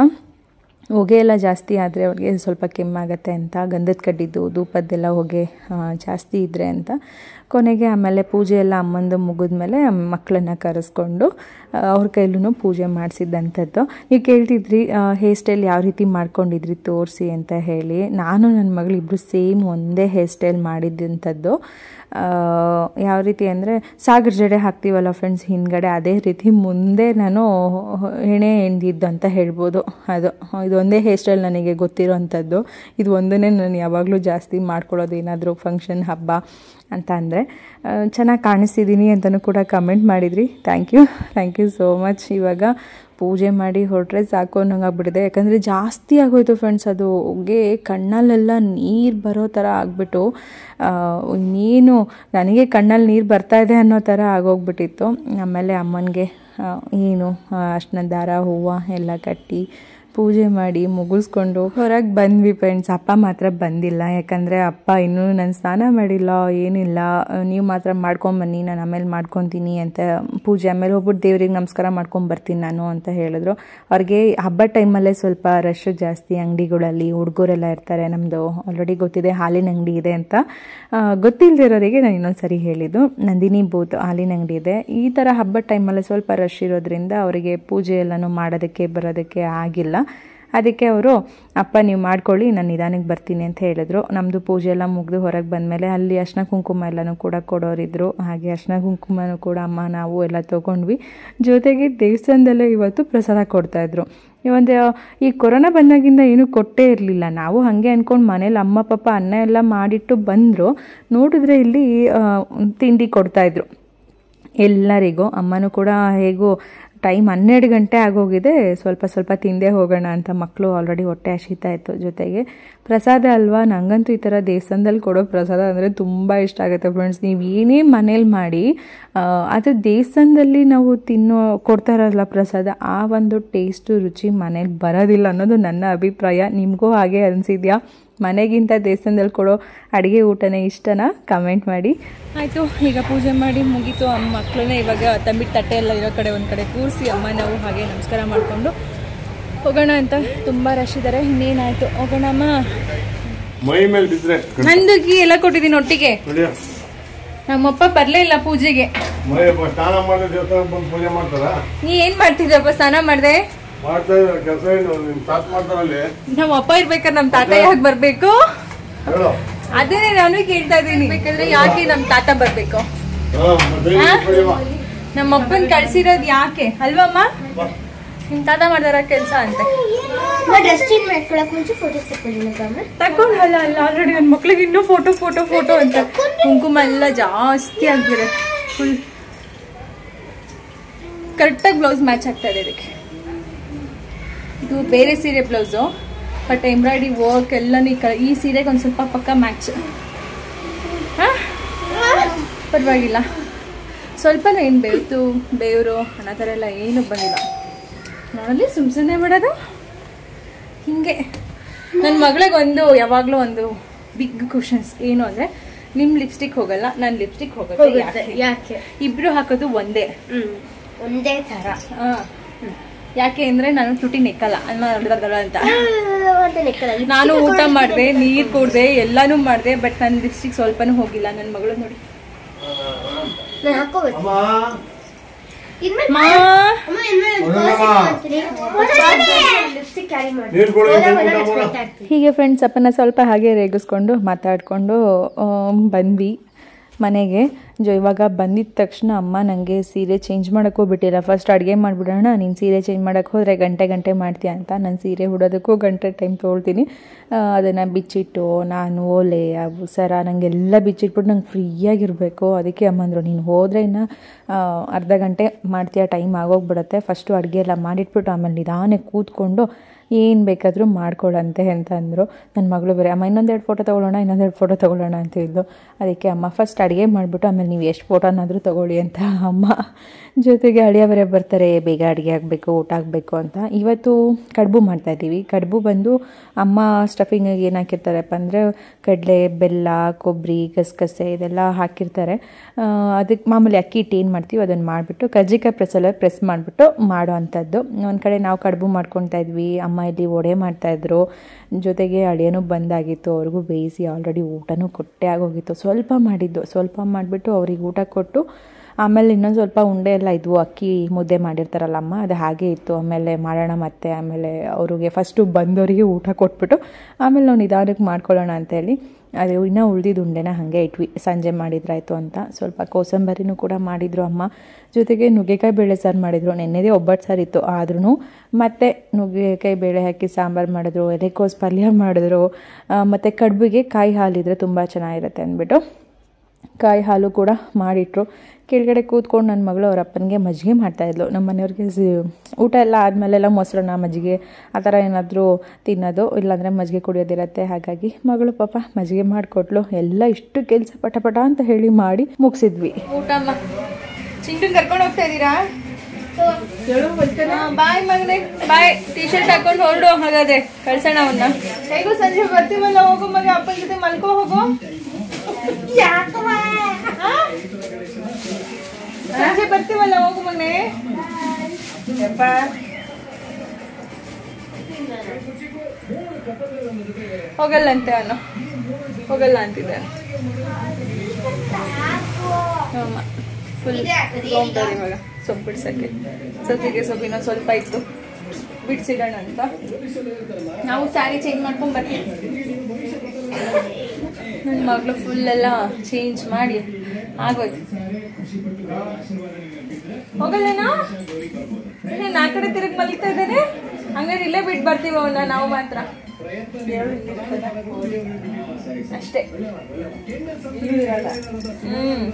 ಹೊಗೆ ಎಲ್ಲ ಜಾಸ್ತಿ ಆದರೆ ಅವ್ರಿಗೆ ಸ್ವಲ್ಪ ಕೆಮ್ಮಾಗತ್ತೆ ಅಂತ ಗಂಧದ ಕಡ್ಡಿದ್ದು ಧೂಪದ್ದೆಲ್ಲ ಹೊಗೆ ಆ, ಜಾಸ್ತಿ ಇದ್ದರೆ ಅಂತ ಕೊನೆಗೆ ಆಮೇಲೆ ಪೂಜೆ ಎಲ್ಲ ಅಮ್ಮಂದು ಮುಗಿದ್ಮೇಲೆ ಮಕ್ಕಳನ್ನ ಕರೆಸ್ಕೊಂಡು ಆ, ಅವ್ರ ಕೈಲೂ ಪೂಜೆ ಮಾಡಿಸಿದ್ದಂಥದ್ದು ನೀವು ಕೇಳ್ತಿದ್ರಿ ಹೇರ್ ಸ್ಟೈಲ್ ಯಾವ ರೀತಿ ಮಾಡ್ಕೊಂಡಿದ್ರಿ ತೋರಿಸಿ ಅಂತ ಹೇಳಿ ನಾನು ನನ್ನ ಮಗಳು ಇಬ್ಬರು ಸೇಮ್ ಒಂದೇ ಹೇರ್ ಸ್ಟೈಲ್ ಮಾಡಿದ್ದಂಥದ್ದು ಆ, ಯಾವ ರೀತಿ ಅಂದರೆ ಸಾಗರ್ ಜಡೆ ಹಾಕ್ತೀವಲ್ಲ ಫ್ರೆಂಡ್ಸ್ ಹಿಂದ್ಗಡೆ ಅದೇ ರೀತಿ ಮುಂದೆ ನಾನು ಹೆಣೆ ಹೆಣ್ದಿದ್ದು ಅಂತ ಹೇಳ್ಬೋದು ಅದು ಇದು ಒಂದೇ ಹೇರ್ ಸ್ಟೈಲ್ ನನಗೆ ಗೊತ್ತಿರೋವಂಥದ್ದು ಇದು ಒಂದನ್ನೇ ನಾನು ಯಾವಾಗಲೂ ಜಾಸ್ತಿ ಮಾಡ್ಕೊಳ್ಳೋದು ಏನಾದರೂ ಫಂಕ್ಷನ್ ಹಬ್ಬ ಅಂತ ಅಂದರೆ ಚೆನ್ನಾಗಿ ಕಾಣಿಸ್ತಿದ್ದೀನಿ ಅಂತಲೂ ಕೂಡ ಕಮೆಂಟ್ ಮಾಡಿದ್ರಿ thank you thank you so much ಇವಾಗ ಪೂಜೆ ಮಾಡಿ ಹೊರಟ್ರೆ ಸಾಕು ಅನ್ನೋಂಗೆ ಆಗ್ಬಿಟ್ಟಿದೆ ಯಾಕಂದರೆ ಜಾಸ್ತಿ ಆಗೋಯ್ತು ಫ್ರೆಂಡ್ಸ್ ಅದು ಹೊಗೆ ಕಣ್ಣಲ್ಲೆಲ್ಲ ನೀರು ಬರೋ ಥರ ಆಗಿಬಿಟ್ಟು ನೀನು ನನಗೆ ಕಣ್ಣಲ್ಲಿ ನೀರು ಬರ್ತಾ ಇದೆ ಅನ್ನೋ ಥರ ಆಗೋಗ್ಬಿಟ್ಟಿತ್ತು ಆಮೇಲೆ ಅಮ್ಮನಿಗೆ ಏನು ಅಷ್ಟನ್ನ ದಾರ ಹೂವು ಎಲ್ಲ ಕಟ್ಟಿ ಪೂಜೆ ಮಾಡಿ ಮುಗಿಸ್ಕೊಂಡು ಹೊರಗೆ ಬಂದ್ವಿ ಫ್ರೆಂಡ್ಸ್ ಅಪ್ಪ ಮಾತ್ರ ಬಂದಿಲ್ಲ ಯಾಕಂದರೆ ಅಪ್ಪ ಇನ್ನೂ ನಾನು ಸ್ನಾನ ಮಾಡಿಲ್ಲ ಏನಿಲ್ಲ ನೀವು ಮಾತ್ರ ಮಾಡ್ಕೊಂಬನ್ನಿ ನಾನು ಆಮೇಲೆ ಮಾಡ್ಕೊತೀನಿ ಅಂತ ಪೂಜೆ ಆಮೇಲೆ ಹೋಗ್ಬಿಟ್ಟು ದೇವ್ರಿಗೆ ನಮಸ್ಕಾರ ಮಾಡ್ಕೊಂಡು ಬರ್ತೀನಿ ನಾನು ಅಂತ ಹೇಳಿದ್ರು ಅವ್ರಿಗೆ ಹಬ್ಬ ಟೈಮಲ್ಲೇ ಸ್ವಲ್ಪ ರಶ್ ಜಾಸ್ತಿ ಅಂಗಡಿಗಳಲ್ಲಿ ಹುಡುಗರೆಲ್ಲ ಇರ್ತಾರೆ ನಮ್ಮದು ಆಲ್ರೆಡಿ ಗೊತ್ತಿದೆ ಹಾಲಿನ ಅಂಗಡಿ ಇದೆ ಅಂತ ಆ, ಗೊತ್ತಿಲ್ದಿರೋರಿಗೆ ನಾನು ಇನ್ನೊಂದು ಸರಿ ಹೇಳಿದ್ದು ನಂದಿನಿ ಬೂತ್ ಹಾಲಿನ ಅಂಗಡಿ ಇದೆ ಈ ಥರ ಹಬ್ಬದ ಟೈಮಲ್ಲಿ ಸ್ವಲ್ಪ ರಶ್ ಇರೋದ್ರಿಂದ ಅವರಿಗೆ ಪೂಜೆ ಎಲ್ಲನೂ ಮಾಡೋದಕ್ಕೆ ಬರೋದಕ್ಕೆ ಆಗಿಲ್ಲ ಅದಕ್ಕೆ ಅವರು ಅಪ್ಪ ನೀವು ಮಾಡ್ಕೊಳ್ಳಿ ನಾನು ನಿಧಾನಕ್ಕೆ ಬರ್ತೀನಿ ಅಂತ ಹೇಳಿದ್ರು ನಮ್ಮದು ಪೂಜೆ ಎಲ್ಲ ಮುಗಿದು ಹೊರಗೆ ಬಂದಮೇಲೆ ಅಲ್ಲಿ ಅರ್ಶಿನ ಕುಂಕುಮ ಎಲ್ಲನೂ ಕೂಡ ಕೊಡೋರಿದ್ರು ಹಾಗೆ ಅರ್ಶಿನ ಕುಂಕುಮನೂ ಕೂಡ ಅಮ್ಮ ನಾವು ಎಲ್ಲ ತೊಗೊಂಡ್ವಿ ಜೊತೆಗೆ ದೇವಸ್ಥಾನದಲ್ಲೇ ಇವತ್ತು ಪ್ರಸಾದ ಕೊಡ್ತಾಯಿದ್ರು ಈ ಒಂದು ಈ ಕೊರೋನಾ ಬಂದಾಗಿಂದ ಏನೂ ಕೊಟ್ಟೇ ಇರಲಿಲ್ಲ ನಾವು ಹಾಗೆ ಅಂದ್ಕೊಂಡು ಮನೇಲಿ ಅಮ್ಮ ಪಾಪ ಅನ್ನ ಎಲ್ಲ ಮಾಡಿಟ್ಟು ಬಂದರು ನೋಡಿದ್ರೆ ಇಲ್ಲಿ ಆ, ತಿಂಡಿ ಕೊಡ್ತಾಯಿದ್ರು ಎಲ್ಲರಿಗೂ ಅಮ್ಮನೂ ಕೂಡ ಹೇಗೂ ಟೈಮ್ ಹನ್ನೆರಡು ಗಂಟೆ ಆಗೋಗಿದೆ ಸ್ವಲ್ಪ ಸ್ವಲ್ಪ ತಿಂದೇ ಹೋಗೋಣ ಅಂತ ಮಕ್ಕಳು ಆಲ್ರೆಡಿ ಹೊಟ್ಟೆ ಹಸಿತಾ ಇತ್ತು ಜೊತೆಗೆ ಪ್ರಸಾದ ಅಲ್ವಾ ನಂಗಂತೂ ಈ ಥರ ದೇವಸ್ಥಾನದಲ್ಲಿ ಕೊಡೋ ಪ್ರಸಾದ ಅಂದರೆ ತುಂಬ ಇಷ್ಟ ಆಗುತ್ತೆ ಫ್ರೆಂಡ್ಸ್ ನೀವು ಏನೇ ಮನೇಲಿ ಮಾಡಿ ಆ, ಅದು ದೇವಸ್ಥಾನದಲ್ಲಿ ನಾವು ತಿನ್ನೋ ಕೊಡ್ತಾರಲ್ಲ ಪ್ರಸಾದ ಆ ಒಂದು ಟೇಸ್ಟು ರುಚಿ ಮನೇಲಿ ಬರೋದಿಲ್ಲ ಅನ್ನೋದು ನನ್ನ ಅಭಿಪ್ರಾಯ ನಿಮಗೂ ಹಾಗೆ ಅನಿಸಿದ್ಯಾ ಮನೆಗಿಂತ ದೇವಸ್ಥಾನದಲ್ಲಿ ಕೊಡೋ ಅಡುಗೆ ಊಟನೇ ಇಷ್ಟನಾ ಕಮೆಂಟ್ ಮಾಡಿ ಆಯಿತು ಈಗ ಪೂಜೆ ಮಾಡಿ ಮುಗೀತು ಅಮ್ಮ ಮಕ್ಕಳನ್ನ ಇವಾಗ ತಂಬಿಟ್ಟು ತಟ್ಟೆ ಎಲ್ಲ ಇರೋ ಕಡೆ ಒಂದು ಕಡೆ ಕೂರಿಸಿ ಅಮ್ಮ ನಾವು ಹಾಗೆ ನಮಸ್ಕಾರ ಮಾಡಿಕೊಂಡು ಹೋಗೋಣ ಅಂತ ತುಂಬ ರಶ್ ಇದ್ದಾರೆ ಇನ್ನೇನಾಯಿತು ಹೋಗೋಣ ಅಮ್ಮ ಮೈ ಮೇಲೆ ಬಿದ್ರೆ ನಂದು ಕೀ ಎಲ್ಲ ಕೊಟ್ಟಿದ್ದೀನಿ ಒಟ್ಟಿಗೆ ನೋಡಿ ನಮ್ಮಪ್ಪ ಬರಲೇ ಇಲ್ಲ ಪೂಜೆಗೆ ಮೈ ಬ- ಸ್ನಾನ ಮಾಡಿದ ದೇವಸ್ಥಾನಕ್ಕೆ ಬಂದು ಪೂಜೆ ಮಾಡ್ತಾರ ನೀ ಏನು ಮಾಡ್ತಿದ್ದಪ್ಪ ಸ್ನಾನ ಮಾಡಿದೆ ಮಾಡ್ತಾ ಇದ್ದಾರೆ ಕೆಲಸ ಏನು ನಿಮ್ ತಾತ ಮಾಡ್ತಾರಲ್ಲಿ ನಮ್ಮ ಅಪ್ಪ ಇರ್ಬೇಕಾದ್ರೆ ನಮ್ಮ ತಾತ ಯಾಕೆ ಬರಬೇಕು ಹೇಳು ಅದೇನೇ ನಾನು ಕೇಳ್ತಾ ಇದ್ದೀನಿ ಬೇಕಾದ್ರೆ ಯಾಕೆ ನಮ್ಮ ತಾತ ಬರಬೇಕು ಹಾ, ಮತ್ತೆ ಏನು ಪಡೆಯುವ? ನಮ್ಮ ಅಪ್ಪನ್ ಕಳ್ಸಿರೋದ್ ಯಾಕೆ ಅಲ್ವಮ್ಮ ನಿಮ್ ತಾತ ಮಾಡ್ದಾರ ಕೆಲ್ಸ ಅಂತೆ ಡ್ರೆಸ್ ಚೇಂಜ್ ಮಾಡ್ಕೊಳಕ್ ಮುಂಚೆ ಫೋಟೋಸ್ ತಗೊಂಡಿಲ್ಲ ತಕೊಂಡ್ವಲ್ಲ ಅಲ್ಲ ಆಲ್ರೆಡಿ ನನ್ನ ಮಕ್ಳಿಗೆ ಇನ್ನೂ ಫೋಟೋ ಫೋಟೋ ಫೋಟೋ ಅಂತ ಕುಂಕುಮ ಎಲ್ಲ ಜಾಸ್ತಿ ಆಗ್ಬಿಡೆ ಫುಲ್ ಕರೆಕ್ಟಾಗಿ ಬ್ಲೌಸ್ ಮ್ಯಾಚ್ ಆಗ್ತಾ ಇದೆ ಇದಕ್ಕೆ ಇದು ಬೇರೆ ಸೀರೆ ಬ್ಲೌಸು ಬಟ್ ಎಂಬ್ರಾಯ್ಡ್ರಿ ವರ್ಕ್ ಎಲ್ಲನೂ ಈ ಕಡೆ ಈ ಸೀರೆಗೆ ಒಂದು ಸ್ವಲ್ಪ ಪಕ್ಕ ಮ್ಯಾಚ್ ಹಾಂ ಪರವಾಗಿಲ್ಲ ಸ್ವಲ್ಪನೂ ಏನು ಬೇವ್ತು ಬೇವರು ಅನ್ನೋ ಥರ ಎಲ್ಲ ಏನೂ ಬಂದಿಲ್ಲ ನೋಡಲಿ ಸುಮ್ ಸುಮ್ಮನೆ ಬಿಡೋದು ಹಿಂಗೆ ನನ್ನ ಮಗಳಿಗೆ ಒಂದು ಯಾವಾಗಲೂ ಒಂದು ಬಿಗ್ ಕ್ವಶನ್ಸ್ ಏನು ಅಂದರೆ ನಿಮ್ಮ ಲಿಪ್ಸ್ಟಿಕ್ ಹೋಗಲ್ಲ ನನ್ನ ಲಿಪ್ಸ್ಟಿಕ್ ಹೋಗುತ್ತೆ ಹೋಗುತ್ತೆ ಯಾಕೆ? ಯಾಕೆ ಇಬ್ರು ಹಾಕೋದು ಒಂದೇ ಹ್ಮ್ ಒಂದೇ ತರ ಆ, ಯಾಕೆ ಅಂದರೆ ನಾನು ತುಟಿ ನೆಕ್ಕಲ್ಲ ಅನ್ನೋ ಅಂತ ಅಂತ ನೆಕ್ಕಲ್ಲ ನಾನು ಊಟ ಮಾಡಿದೆ ನೀರು ಕುಡ್ದೆ ಎಲ್ಲಾನು ಮಾಡಿದೆ ಬಟ್ ನನ್ನ ಲಿಪ್ಸ್ಟಿಕ್ ಸ್ವಲ್ಪನೂ ಹೋಗಿಲ್ಲ ನನ್ನ ಮಗಳು ನೋಡಿ ನಾನು ಹಾಕೋಬೇಕು ಅಮ್ಮ ಇನ್ಮೇಲೆ ಮಾ ಅಮ್ಮ ಇನ್ಮೇಲೆ ಲಿಪ್ಸ್ಟಿಕ್ ಕ್ಯಾರಿ ಮಾಡಿ ನೀರು ಕೊಡು ಹೋದಾಗ ಊಟ ಹೋದಾಗ ಮಾಡು. ಹಚ್ಕೊಳ್ತಾ ಇರ್ತೀನಿ. ಹೀಗೆ ಫ್ರೆಂಡ್ಸ್ ಅಪ್ಪನ ಸ್ವಲ್ಪ ಹಾಗೆ ರೇಗಿಸ್ಕೊಂಡು ಮಾತಾಡಿಕೊಂಡು ಬಂದ್ವಿ ಮನೆಗೆ ಜೊ ಇವಾಗ ಬಂದಿದ ತಕ್ಷಣ ಅಮ್ಮ ನನಗೆ ಸೀರೆ ಚೇಂಜ್ ಮಾಡೋಕ್ಕೂ ಬಿಟ್ಟಿಲ್ಲ ಫಸ್ಟ್ ಅಡುಗೆ ಮಾಡಿಬಿಡೋಣ ನೀನು ಸೀರೆ ಚೇಂಜ್ ಮಾಡೋಕ್ಕೆ ಹೋದರೆ ಗಂಟೆ ಗಂಟೆ ಮಾಡ್ತೀಯ ಅಂತ ನಾನು ಸೀರೆ ಉಡೋದಕ್ಕೂ ಗಂಟೆ ಟೈಮ್ ತೊಗೊಳ್ತೀನಿ ಅದನ್ನು ಬಿಚ್ಚಿಟ್ಟು ನಾನು ಓಲೆ ಅವು ಸರ ನನಗೆಲ್ಲ ಬಿಚ್ಚಿಟ್ಬಿಟ್ಟು ನಂಗೆ ಫ್ರೀಯಾಗಿರಬೇಕು ಅದಕ್ಕೆ ಅಮ್ಮ ಅಂದರು ನೀನು ಹೋದರೆ ಇನ್ನು ಆ, ಅರ್ಧ ಗಂಟೆ ಮಾಡ್ತೀಯ ಟೈಮ್ ಆಗೋಗ್ಬಿಡುತ್ತೆ ಫಸ್ಟು ಅಡುಗೆ ಎಲ್ಲ ಮಾಡಿಟ್ಬಿಟ್ಟು ಆಮೇಲೆ ನಿಧಾನಕ್ಕೆ ಕೂತ್ಕೊಂಡು ಏನು ಬೇಕಾದರೂ ಮಾಡ್ಕೊಳ್ಳಂತೆ ಅಂತ ಅಂದರು ನನ್ನ ಮಗಳು ಬೇರೆ ಅಮ್ಮ ಇನ್ನೊಂದೆರಡು ಫೋಟೋ ತೊಗೊಳ್ಳೋಣ ಇನ್ನೊಂದೆರಡು ಫೋಟೋ ತೊಗೊಳ್ಳೋಣ ಅಂತ ಇದ್ದು ಅದಕ್ಕೆ ಅಮ್ಮ ಫಸ್ಟ್ ಅಡುಗೆ ಮಾಡಿಬಿಟ್ಟು ಆಮೇಲೆ ನೀವು ಎಷ್ಟು ಫೋಟೋನಾದರೂ ತೊಗೊಳ್ಳಿ ಅಂತ ಅಮ್ಮ ಜೊತೆಗೆ ಅಳಿಯ ಬೇರೆ ಬರ್ತಾರೆ ಬೇಗ ಅಡುಗೆ ಆಗಬೇಕು ಊಟ ಆಗಬೇಕು ಅಂತ ಇವತ್ತು ಕಡುಬು ಮಾಡ್ತಾಯಿದ್ದೀವಿ ಕಡುಬು ಬಂದು ಅಮ್ಮ ಸ್ಟಫಿಂಗಿಗೆ ಏನು ಹಾಕಿರ್ತಾರಪ್ಪ ಅಂದರೆ ಕಡಲೆ ಬೆಲ್ಲ ಕೊಬ್ಬರಿ ಗಸಗಸೆ ಇದೆಲ್ಲ ಹಾಕಿರ್ತಾರೆ ಅದಕ್ಕೆ ಮಾಮೂಲಿ ಅಕ್ಕಿ ಹಿಟ್ಟು ಏನು ಮಾಡ್ತೀವಿ ಅದನ್ನು ಮಾಡಿಬಿಟ್ಟು ಕಜ್ಜಿಕಾಯಿ ಪ್ರೆಸ್ಸಲ್ಲ ಪ್ರೆಸ್ ಮಾಡಿಬಿಟ್ಟು ಮಾಡೋ ಅಂಥದ್ದು ಒಂದು ಕಡೆ ನಾವು ಕಡುಬು ಮಾಡ್ಕೊತಾ ಇದ್ವಿ ಅಮ್ಮ ಇಲ್ಲಿ ವಡೆ ಮಾಡ್ತಾಯಿದ್ರು ಜೊತೆಗೆ ಅಳಿಯನೂ ಬಂದಾಗಿತ್ತು ಅವ್ರಿಗೂ ಬೇಯಿಸಿ ಆಲ್ರೆಡಿ ಊಟನೂ ಕೊಟ್ಟೆ ಆಗೋಗಿತ್ತು ಸ್ವಲ್ಪ ಮಾಡಿದ್ದು ಸ್ವಲ್ಪ ಮಾಡಿಬಿಟ್ಟು ಅವ್ರಿಗೆ ಊಟ ಕೊಟ್ಟು ಆಮೇಲೆ ಇನ್ನೊಂದು ಸ್ವಲ್ಪ ಉಂಡೆ ಎಲ್ಲ ಇದ್ವು ಅಕ್ಕಿ ಮುದ್ದೆ ಮಾಡಿರ್ತಾರಲ್ಲ ಅಮ್ಮ ಅದು ಹಾಗೆ ಇತ್ತು ಆಮೇಲೆ ಮಾಡೋಣ ಮತ್ತೆ ಆಮೇಲೆ ಅವ್ರಿಗೆ ಫಸ್ಟು ಬಂದವರಿಗೆ ಊಟ ಕೊಟ್ಬಿಟ್ಟು ಆಮೇಲೆ ನಾವು ನಿಧಾನಕ್ಕೆ ಮಾಡ್ಕೊಳ್ಳೋಣ ಅಂತೇಳಿ ಅದು ಇನ್ನೂ ಉಳ್ದಿದ್ದು ಉಂಡೆನ ಹಾಗೆ ಇಟ್ವಿ ಸಂಜೆ ಮಾಡಿದ್ರಾಯ್ತು ಅಂತ ಸ್ವಲ್ಪ ಕೋಸಂಬರಿನೂ ಕೂಡ ಮಾಡಿದರು ಅಮ್ಮ ಜೊತೆಗೆ ನುಗ್ಗೆಕಾಯಿ ಬೇಳೆ ಸಾರು ಮಾಡಿದರು ನೆನ್ನೆದೇ ಒಬ್ಬಟ್ಟು ಸಾರು ಇತ್ತು ಆದ್ರೂ ಮತ್ತೆ ನುಗ್ಗೆಕಾಯಿ ಬೇಳೆ ಹಾಕಿ ಸಾಂಬಾರು ಮಾಡಿದ್ರು ಎಲೆಕೋಸು ಪಲ್ಯ ಮಾಡಿದ್ರು ಆ, ಮತ್ತು ಕಡುಬಿಗೆ ಕಾಯಿ ಹಾಲಿದ್ರೆ ತುಂಬ ಚೆನ್ನಾಗಿರುತ್ತೆ ಅಂದ್ಬಿಟ್ಟು ಕಾಯಿ ಹಾಲು ಕೂಡ ಮಾಡಿಟ್ರು ಕೆಳಗಡೆ ಕೂತ್ಕೊಂಡು ನನ್ನ ಮಗಳು ಅವ್ರ ಅಪ್ಪನಿಗೆ ಮಜ್ಜಿಗೆ ಮಾಡ್ತಾಯಿದ್ಲು ನಮ್ಮ ಮನೆಯವ್ರಿಗೆ ಸಿ- ಊಟ ಎಲ್ಲ ಆದಮೇಲೆಲ್ಲ ಮೊಸರನ್ನ ಮಜ್ಜಿಗೆ ಆ ಥರ ಏನಾದರೂ ತಿನ್ನೋದು ಇಲ್ಲಾಂದರೆ ಮಜ್ಜಿಗೆ ಕುಡಿಯೋದಿರತ್ತೆ ಹಾಗಾಗಿ ಮಗಳು ಪಾಪ ಮಜ್ಜಿಗೆ ಮಾಡಿಕೊಟ್ಲು ಎಲ್ಲ ಇಷ್ಟು ಕೆಲಸ ಪಟ ಪಟ ಅಂತ ಹೇಳಿ ಮಾಡಿ ಮುಗಿಸಿದ್ವಿ ಊಟ ಚಿಂಟು ಕರ್ಕೊಂಡು ಹೋಗ್ತಾ ಇದ್ದೀರಾ ಬಾಯ್ ಮಗನೇ ಬಾಯ್ ಟಿ ಶರ್ಟ್ ಹಾಕೊಂಡು ಹೊರಡು ಹಾಗಾದ್ರೆ ಕಳ್ಸೋಣ ಅವನ್ನ ಹೇಗೂ ಸಂಜೆ ಬರ್ತೀವಲ್ಲ ಹೋಗು ಮಗ ಅಪ್ಪನ ಜೊತೆ ಮಲ್ಕೋ ಹೋಗು ಆ? ಸಂಜೆ ಬರ್ತೀವಲ್ಲ ಹೋಗು ಮಗನೇ ಯಪ್ಪ ಹೋಗಲ್ಲಂತೆ ಅವನು ಹೋಗಲ್ಲ ಅಂತಿದ್ದಾನೆ ಅಮ್ಮ ಫುಲ್ ಹೋಗ್ತಾರೆ ಇವಾಗ ಸೊಪ್ಪು ಬಿಡ್ಸಕ್ಕೆ ಸೊಪ್ಪಿಗೆ ಸೊಪ್ಪು ಇನ್ನೊಂದು ಸ್ವಲ್ಪ ಇತ್ತು ಬಿಡ್ಸಿಡೋಣ ಅಂತ ನಾವು ಸ್ಯಾರಿ ಚೇಂಜ್ ಮಾಡ್ಕೊಂಡ್ ಬರ್ತೀವಿ ನನ್ನ ಮಗಳು ಫುಲ್ ಎಲ್ಲ ಚೇಂಜ್ ಮಾಡಿ ಆಗೋಯ್ತು ಹೋಗಲ್ಲನಾ ನಾ ಕಡೆ ತಿರುಗಿ ಮಲಿತಾ ಇದ್ದಾನೆ ಹಂಗಾರೆ ಇಲ್ಲೇ ಬಿಟ್ಟು ಬರ್ತೀವಿ ಅವನ್ನ ನಾವು ಮಾತ್ರ ಅಷ್ಟೇ ಹ್ಮ್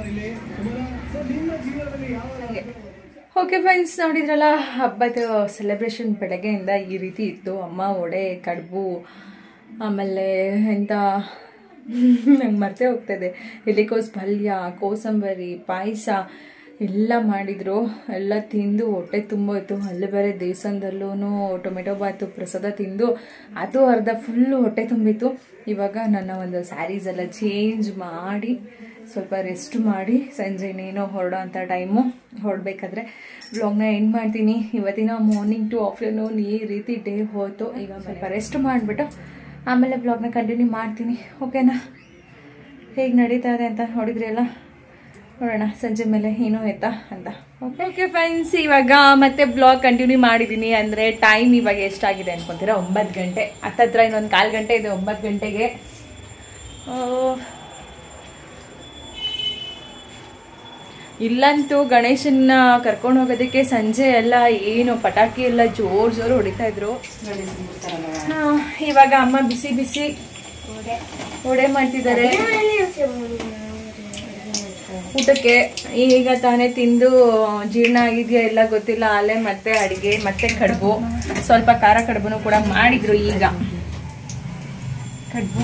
ಹಂಗೆ ಓಕೆ ಫ್ರೆಂಡ್ಸ್ ನೋಡಿದ್ರಲ್ಲ ಹಬ್ಬದ ಸೆಲೆಬ್ರೇಷನ್ ಬೆಳಗ್ಗೆಯಿಂದ ಈ ರೀತಿ ಇತ್ತು ಅಮ್ಮ ಒಡೆ ಕಡುಬು ಆಮೇಲೆ ಎಂತ ನಂಗೆ ಮರ್ತೇ ಹೋಗ್ತಾಯಿದೆ ಎಲೆಕೋಸ್ ಪಲ್ಯ ಕೋಸಂಬರಿ ಪಾಯಸ ಎಲ್ಲ ಮಾಡಿದರು ಎಲ್ಲ ತಿಂದು ಹೊಟ್ಟೆ ತುಂಬೋಯ್ತು ಅಲ್ಲಿ ಬೇರೆ ದೇವಸ್ಥಾನದಲ್ಲೂ ಟೊಮೆಟೊ ಬಾತು ಪ್ರಸಾದ ತಿಂದು ಅದು ಅರ್ಧ ಫುಲ್ಲು ಹೊಟ್ಟೆ ತುಂಬಿತ್ತು ಇವಾಗ ನನ್ನ ಒಂದು ಸ್ಯಾರೀಸ್ ಎಲ್ಲ ಚೇಂಜ್ ಮಾಡಿ ಸ್ವಲ್ಪ ರೆಸ್ಟ್ ಮಾಡಿ ಸಂಜೆ ಇನ್ನೇನೋ ಹೊರಡೋ ಅಂಥ ಟೈಮು ಹೊರಡ್ಬೇಕಾದ್ರೆ ಬ್ಲಾಗ್ನ ಎಂಡ್ ಮಾಡ್ತೀನಿ ಇವತ್ತಿನ ಮಾರ್ನಿಂಗ್ ಟು ಆಫ್ಟರ್ನೂನ್ ಈ ರೀತಿ ಡೇ ಹೋಯ್ತು ಈಗ ಸ್ವಲ್ಪ ರೆಸ್ಟ್ ಮಾಡಿಬಿಟ್ಟು ಆಮೇಲೆ ಬ್ಲಾಗ್ನ ಕಂಟಿನ್ಯೂ ಮಾಡ್ತೀನಿ ಓಕೆನಾ ಹೇಗೆ ನಡೀತಾ ಇದೆ ಅಂತ ನೋಡಿದ್ರಿ ಅಲ್ಲ ನೋಡೋಣ ಸಂಜೆ ಮೇಲೆ ಏನೋ ಆಯ್ತಾ ಅಂತ ಓಕೆ ಓಕೆ ಫ್ರೆಂಡ್ಸ್ ಇವಾಗ ಮತ್ತೆ ಬ್ಲಾಗ್ ಕಂಟಿನ್ಯೂ ಮಾಡಿದ್ದೀನಿ ಅಂದರೆ ಟೈಮ್ ಇವಾಗ ಎಷ್ಟಾಗಿದೆ ಅನ್ಕೊಂತೀರಾ ಒಂಬತ್ತು ಗಂಟೆ ಹತ್ತತ್ರ ಇನ್ನೊಂದು ಕಾಲು ಗಂಟೆ ಇದೆ ಒಂಬತ್ತು ಗಂಟೆಗೆ ಆ, ಇಲ್ಲಂತೂ ಗಣೇಶನ್ನ ಕರ್ಕೊಂಡು ಹೋಗೋದಕ್ಕೆ ಸಂಜೆ ಎಲ್ಲ ಏನು ಪಟಾಕಿ ಎಲ್ಲ ಜೋರು ಜೋರು ಹೊಡಿತಾ ಇದ್ರು ಹಾ, ಇವಾಗ ಅಮ್ಮ ಬಿಸಿ ಬಿಸಿ ಒಡೆ ಮಾಡ್ತಿದ್ದಾರೆ ಊಟಕ್ಕೆ ಈಗ ತಾನೇ ತಿಂದು ಜೀರ್ಣ ಆಗಿದೆಯಾ ಇಲ್ಲ ಗೊತ್ತಿಲ್ಲ ಅಲ್ಲೇ ಮತ್ತೆ ಅಡಿಗೆ ಮತ್ತೆ ಕಡುಬು ಸ್ವಲ್ಪ ಖಾರ ಕಡುಬುನು ಕೂಡ ಮಾಡಿದ್ರು ಈಗ ಕಡುಬು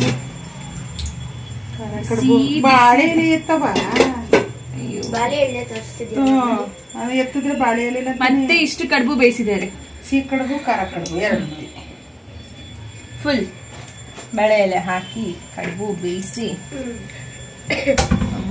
ಸಿಹಿ ಬಾಳೆ ಎಲೆ ಎತ್ತವ ಬಾಳೆ ಎಣ್ಣೆ ತೋರಿಸ್ತಿದ್ದೀನಿ ಹ್ಮ್ ಅವ ಎತ್ತಿದ್ರೆ ಬಾಳೆ ಎಲೆ ಮತ್ತೆ ಇಷ್ಟು ಕಡುಬು ಬೇಯಿಸಿದ್ದಾರೆ ಸಿಹಿ ಕಡುಬು ಖಾರ ಕಡುಬು ಎರಡು ಮಂದಿ ಫುಲ್ ಬಳೆ ಎಲೆ ಹಾಕಿ ಕಡುಬು ಬೇಯಿಸಿ ಅಮ್ಮ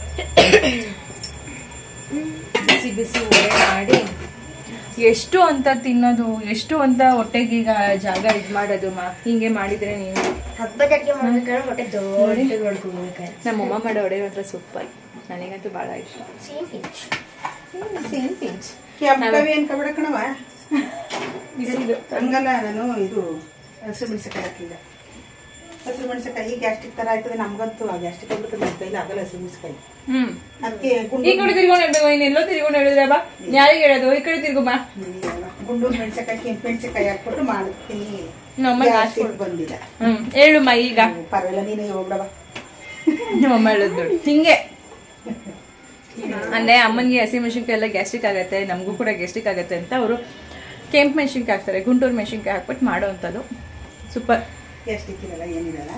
ಬಿಸಿ ಬಿಸಿ ಒಡೆ ಮಾಡಿ ಎಷ್ಟು ಅಂತ ತಿನ್ನೋದು ಎಷ್ಟು ಅಂತ ಹೊಟ್ಟೆಗೆ ಈಗ ಜಾಗ ಇದು ಮಾಡೋದು ಮಾ ಹಿಂಗೆ ಮಾಡಿದ್ರೆ ನೀವು ಹಬ್ಬದ ಅಡ್ಗೆ ಮಾಡ್ಬೇಕಾದ್ರೆ ಹೊಟ್ಟೆ ದೊಡ್ಡ ನೋಡ್ಕೊಳ್ಬೇಕಾರೆ ನಮ್ಮಮ್ಮ ಮಾಡೋ ಒಡೆ ಮಾತ್ರ ಸೂಪರ್ ನನಗಂತೂ ಭಾಳ ಇಷ್ಟ ಸೇಮ್ ಪಿಂಚ್ ಸೇಮ್ ಪಿಂಚ್ ಕೆಂಪವಿ ಅನ್ಕೊಬಿಡ ಕಣವ ಬಿಸಿದು ಹಂಗಲ್ಲ ನಾನು ಇದು ಹಸಿರು ಮೆಣಸಿನಕಾಯಿ ಹಾಕಿಲ್ಲ ಹಸಿರು ಮೆಣಸಿನಕಾಯಿ ಗ್ಯಾಸ್ಟ್ರಿಕ್ ತರ ಆಯ್ತದೆ ನಮ್ಗಂತೂ ಆ ಗ್ಯಾಸ್ಟ್ರಿಕ್ ಆಗ್ಬಿಟ್ಟು ನನ್ನ ಕೈಲಿ ಆಗಲ್ಲ ಹಸಿರು ಮೆಣಸಿನಕಾಯಿ ಹ್ಮ್ ಅದಕ್ಕೆ ಈ ಕಡೆ ತಿರ್ಕೊಂಡು ಹೇಳ್ಬೇಕು ಇನ್ನೆಲ್ಲೋ ತಿರ್ಕೊಂಡು ಹೇಳಿದ್ರೆ ಬಾ ಯಾರಿಗೆ ಹೇಳೋದು ಈ ಕಡೆ ತಿರ್ಗು ಬಾ ಗುಂಡೂರು ಮೆಣಸಿನಕಾಯಿ ಕೆಂಪು ಮೆಣಸಿನಕಾಯಿ ಹಾಕ್ಬಿಟ್ಟು ಮಾಡ್ತೀನಿ ನಮ್ಮಮ್ಮ ಗ್ಯಾಸ್ಟ್ರಿಕ್ ಬಂದಿಲ್ಲ ಹ್ಮ್ ಹೇಳುಮ್ಮ ಈಗ ಪರವಾಗಿಲ್ಲ ನೀನೇ ಹೋಗ್ಬಿಡವ ನಮ್ಮಮ್ಮ ಹೇಳಿದ್ದು ಹಿಂಗೆ ಅಂದ್ರೆ ಅಮ್ಮನಿಗೆ ಹಸಿ ಮೆಣಸಿನ್ಕಾಯಿ ಎಲ್ಲ ಗ್ಯಾಸ್ಟ್ರಿಕ್ ಆಗತ್ತೆ ನಮಗೂ ಕೂಡ ಗ್ಯಾಸ್ಟ್ರಿಕ್ ಆಗತ್ತೆ ಅಂತ ಅವರು ಕೆಂಪು ಮೆಣಸಿನ್ಕಾಯಿ ಹಾಕ್ತಾರೆ ಗುಂಟೂರು ಮೆಣಸಿನ್ಕಾಯಿ ಹಾಕ್ಬಿಟ್ಟು ಮಾಡೋ ಅಂಥದ್ದು ಸೂಪರ್ ಗ್ಯಾಸ್ಟ್ರಿಕ್ ಇರಲ್ಲ ಏನಿರಲ್ಲ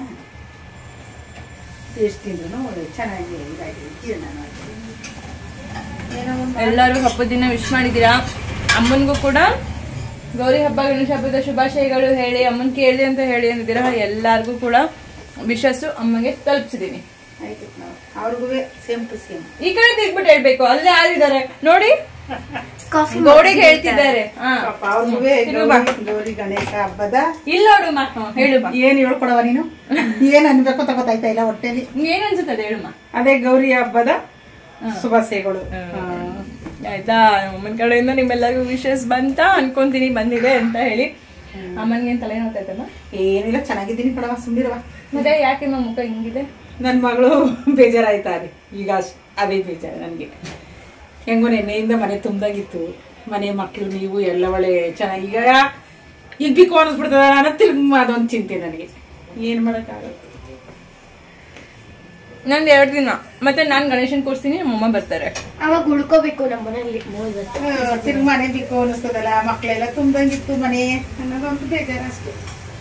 ಟೇಸ್ಟ್ ತಿಂದ್ರು ಚೆನ್ನಾಗಿ ಇದಾಗಿ ಜೀರ್ಣ ಮಾಡ್ತೀನಿ. ಏನೋ ಒಂದು ಎಲ್ಲರೂ ಹಬ್ಬದ ದಿನ ವಿಶ್ ಮಾಡಿದ್ದೀರಾ ಅಮ್ಮನಿಗೂ ಕೂಡ ಗೌರಿ ಹಬ್ಬ ಗಣೇಶ ಹಬ್ಬದ ಶುಭಾಶಯಗಳು ಹೇಳಿ ಅಮ್ಮನ್ ಕೇಳಿದೆ ಅಂತ ಹೇಳಿ ಅಂದಿದ್ದೀರಾ ಎಲ್ಲಾರ್ಗೂ ಕೂಡ ವಿಶಸ್ಸು ಅಮ್ಮಗೆ ತಲುಪಿಸಿದೀನಿ ಆಯ್ತು ನಾವು ಅವ್ರಿಗೂ ಸೇಮ್ ಟು ಸೇಮ್ ಈ ಕಡೆ ತಿರ್ಗ್ಬಿಟ್ಟು ಹೇಳ್ಬೇಕು ಅಲ್ಲೇ ಯಾರಿದ್ದಾರೆ ನೋಡಿ ಕಾಫಿ ಗೋಡೆಗೆ ಹೇಳ್ತಿದ್ದಾರೆ ಹಾ ಪಾಪ ಅವ್ರಿಗೂ ತಿರ್ಗು ಬಾ. ಗೌರಿ ಗಣೇಶ ಹಬ್ಬದ ಇಲ್ಲ ನೋಡು ಮಾ ಹ್ಮ್, ಹೇಳು ಬಾ ಏನ್ ಹೇಳ್ಕೊಡವ ನೀನು ಏನ್ ಅನ್ಬೇಕು ತಗೋತಾಯ್ತಾ ಇಲ್ಲ ಹೊಟ್ಟೆಲಿ ಏನ್ ಅನ್ಸುತ್ತದೆ ಹೇಳುಮ್ಮ ಅದೇ ಗೌರಿ ಹಬ್ಬದ ಶುಭಾಶಯಗಳು ಆಯ್ತಾ ಅಮ್ಮನ ಕಡೆಯಿಂದ ನಿಮ್ಮೆಲ್ಲರಿಗೂ ವಿಶಸ್ ಬಂತ ಅನ್ಕೊಂತೀನಿ ಬಂದಿದೆ ಅಂತ ಹೇಳಿ ಅಮ್ಮನಿಗೇನು ತಲೆ ನೋಡ್ತಾಯ್ತಮ್ಮ ಏನಿಲ್ಲ ಚೆನ್ನಾಗಿದ್ದೀನಿ ಕಡವ ಸುಂದಿರವ ಮತ್ತೆ ಯಾಕೆ ನಮ್ಮ ಮುಖ ಹಿಂಗಿದೆ ನನ್ನ ಮಗಳು ಬೇಜಾರಾಯ್ತಾರೆ ಈಗ ಅಷ್ಟ್- ಅದೇ ಬೇಜಾರು ನನಗೆ ಹೆಂಗೋ ನೆನ್ನೆಯಿಂದ ಮನೆ ತುಂಬ್ದಾಗಿತ್ತು ಮನೆ ಮಕ್ಕಳು ನೀವು ಎಲ್ಲ ಒಳ್ಳೆ ಚೆನ್ನಾಗಿ ಈಗ ಈಗ ಬೇಕು ಅನ್ನಿಸ್ಬಿಡ್ತದ ಅನ್ನೋ ತಿರ್ಗಿ ಅದೊಂದು ಚಿಂತೆ ನನಗೆ ಏನು ಮಾಡೋಕ್ಕಾಗುತ್ತೆ ನಂದು ಎರಡು ದಿನ ಮತ್ತೆ ನಾನು ಗಣೇಶನ್ ಕೂರಿಸ್ತೀನಿ ನಮ್ಮಮ್ಮ ಬರ್ತಾರೆ ಅವಾಗ ಉಳ್ಕೋಬೇಕು ನಮ್ಮ ಮನೇಲಿ ಮೂವತ್ತು ತಿರ್ಗಿ ಮನೆ ಬೇಕು ಅನ್ನಿಸ್ತದಲ್ಲ ಮಕ್ಕಳೆಲ್ಲ ತುಂಬ್ದಂಗಿತ್ತು ಮನೆ ಅನ್ನೋದೊಂದು ಬೇಜಾರು ಅಷ್ಟೇ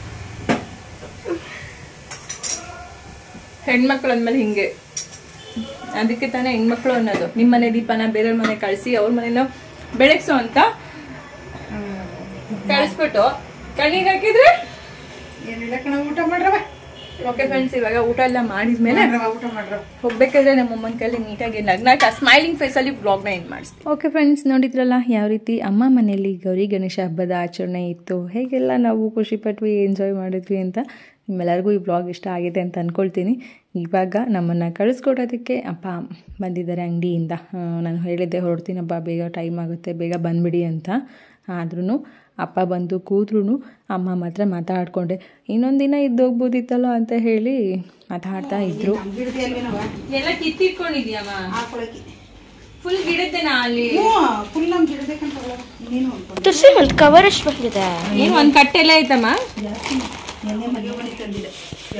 ಹೆಣ್ಮಕ್ಳು ಅಂದ್ಮೇಲೆ ಹಿಂಗೆ ಅದಕ್ಕೆ ತಾನೇ ಹೆಣ್ಮಕ್ಳು ಅನ್ನೋದು ನಿಮ್ಮ ಮನೆ ದೀಪನ ಬೇರೆಯವ್ರ ಮನೆ ಕಳಿಸಿ ಅವ್ರ ಮನೇನೋ ಬೆಳಗ್ಸು ಅಂತ ಕಳಿಸ್ಬಿಟ್ಟು ಕಣ್ಣಿಗೆ ಹಾಕಿದ್ರೆ ಏನಿಲ್ಲ ಕಣ ಊಟ ಮಾಡ್ರವ ಓಕೆ ಫ್ರೆಂಡ್ಸ್ ಇವಾಗ ಊಟ ಎಲ್ಲ ಮಾಡಿದ್ಮೇಲೆ ಮಾಡ್ರವ ಊಟ ಮಾಡ್ರವ ಹೋಗ್ಬೇಕಾದ್ರೆ ನಮ್ಮ ಅಮ್ಮನ ಕೈಲಿ ನೀಟಾಗಿ ನಗ್ನಾಟ ಸ್ಮೈಲಿಂಗ್ ಫೇಸಲ್ಲಿ ಬ್ಲಾಗ್ನ ಎಂಡ್ ಮಾಡಿಸ್ತೀವಿ ಓಕೆ ಫ್ರೆಂಡ್ಸ್ ನೋಡಿದ್ರಲ್ಲ ಯಾವ ರೀತಿ ಅಮ್ಮ ಮನೆಯಲ್ಲಿ ಗೌರಿ ಗಣೇಶ ಹಬ್ಬದ ಆಚರಣೆ ಇತ್ತು ಹೇಗೆಲ್ಲ ನಾವು ಖುಷಿ ಪಟ್ವಿ ಎಂಜಾಯ್ ಮಾಡಿದ್ವಿ ಅಂತ ನಿಮ್ಮೆಲ್ಲರಿಗೂ ಈ ಬ್ಲಾಗ್ ಇಷ್ಟ ಆಗಿದೆ ಅಂತ ಅಂದ್ಕೊಳ್ತೀನಿ ಇವಾಗ ನಮ್ಮನ್ನು ಕಳಿಸ್ಕೊಡೋದಕ್ಕೆ ಅಪ್ಪ ಬಂದಿದ್ದಾರೆ ಅಂಗಡಿಯಿಂದ ನಾನು ಹೇಳಿದ್ದೆ ಹೊರಡ್ತೀನಪ್ಪ ಬೇಗ ಟೈಮ್ ಆಗುತ್ತೆ ಬೇಗ ಬಂದ್ಬಿಡಿ ಅಂತ ಆದ್ರೂ ಅಪ್ಪ ಬಂದು ಕೂತ್ರು ಅಮ್ಮ ಮಾತ್ರ ಮಾತಾಡ್ಕೊಂಡೆ ಇನ್ನೊಂದು ದಿನ ಇದ್ದೋಗ್ಬೋದಿತ್ತಲ್ಲ ಅಂತ ಹೇಳಿ ಮಾತಾಡ್ತಾ ಇದ್ರು ನಮ್ ಗಿಡದಿ ಅಲ್ವೇನವ ಎಲ್ಲ ಕಿತ್ತಿಟ್ಕೊಂಡಿದ್ಯಮ್ಮ ಹಾಕೊಳಕ್ಕೆ ಫುಲ್ ಗಿಡದ್ದೇನಾ ಅಲ್ಲಿ ಹ್ಞೂ ಫುಲ್ ನಮ್ ಗಿಡಬೇಕಂತ ಇನ್ನೇನು ಅನ್ಕೊಂಡು ತುರ್ಸಿ ಒಂದು ಕವರ್ ಎಷ್ಟು ಬಂದಿದೆ ಏನು ಒಂದ್ ಕಟ್ಟೆಲ್ಲ ಐತಮ್ಮ ನೆನ್ನೆ ಮದುವೆ ಮನೆ ತಂದಿದೆ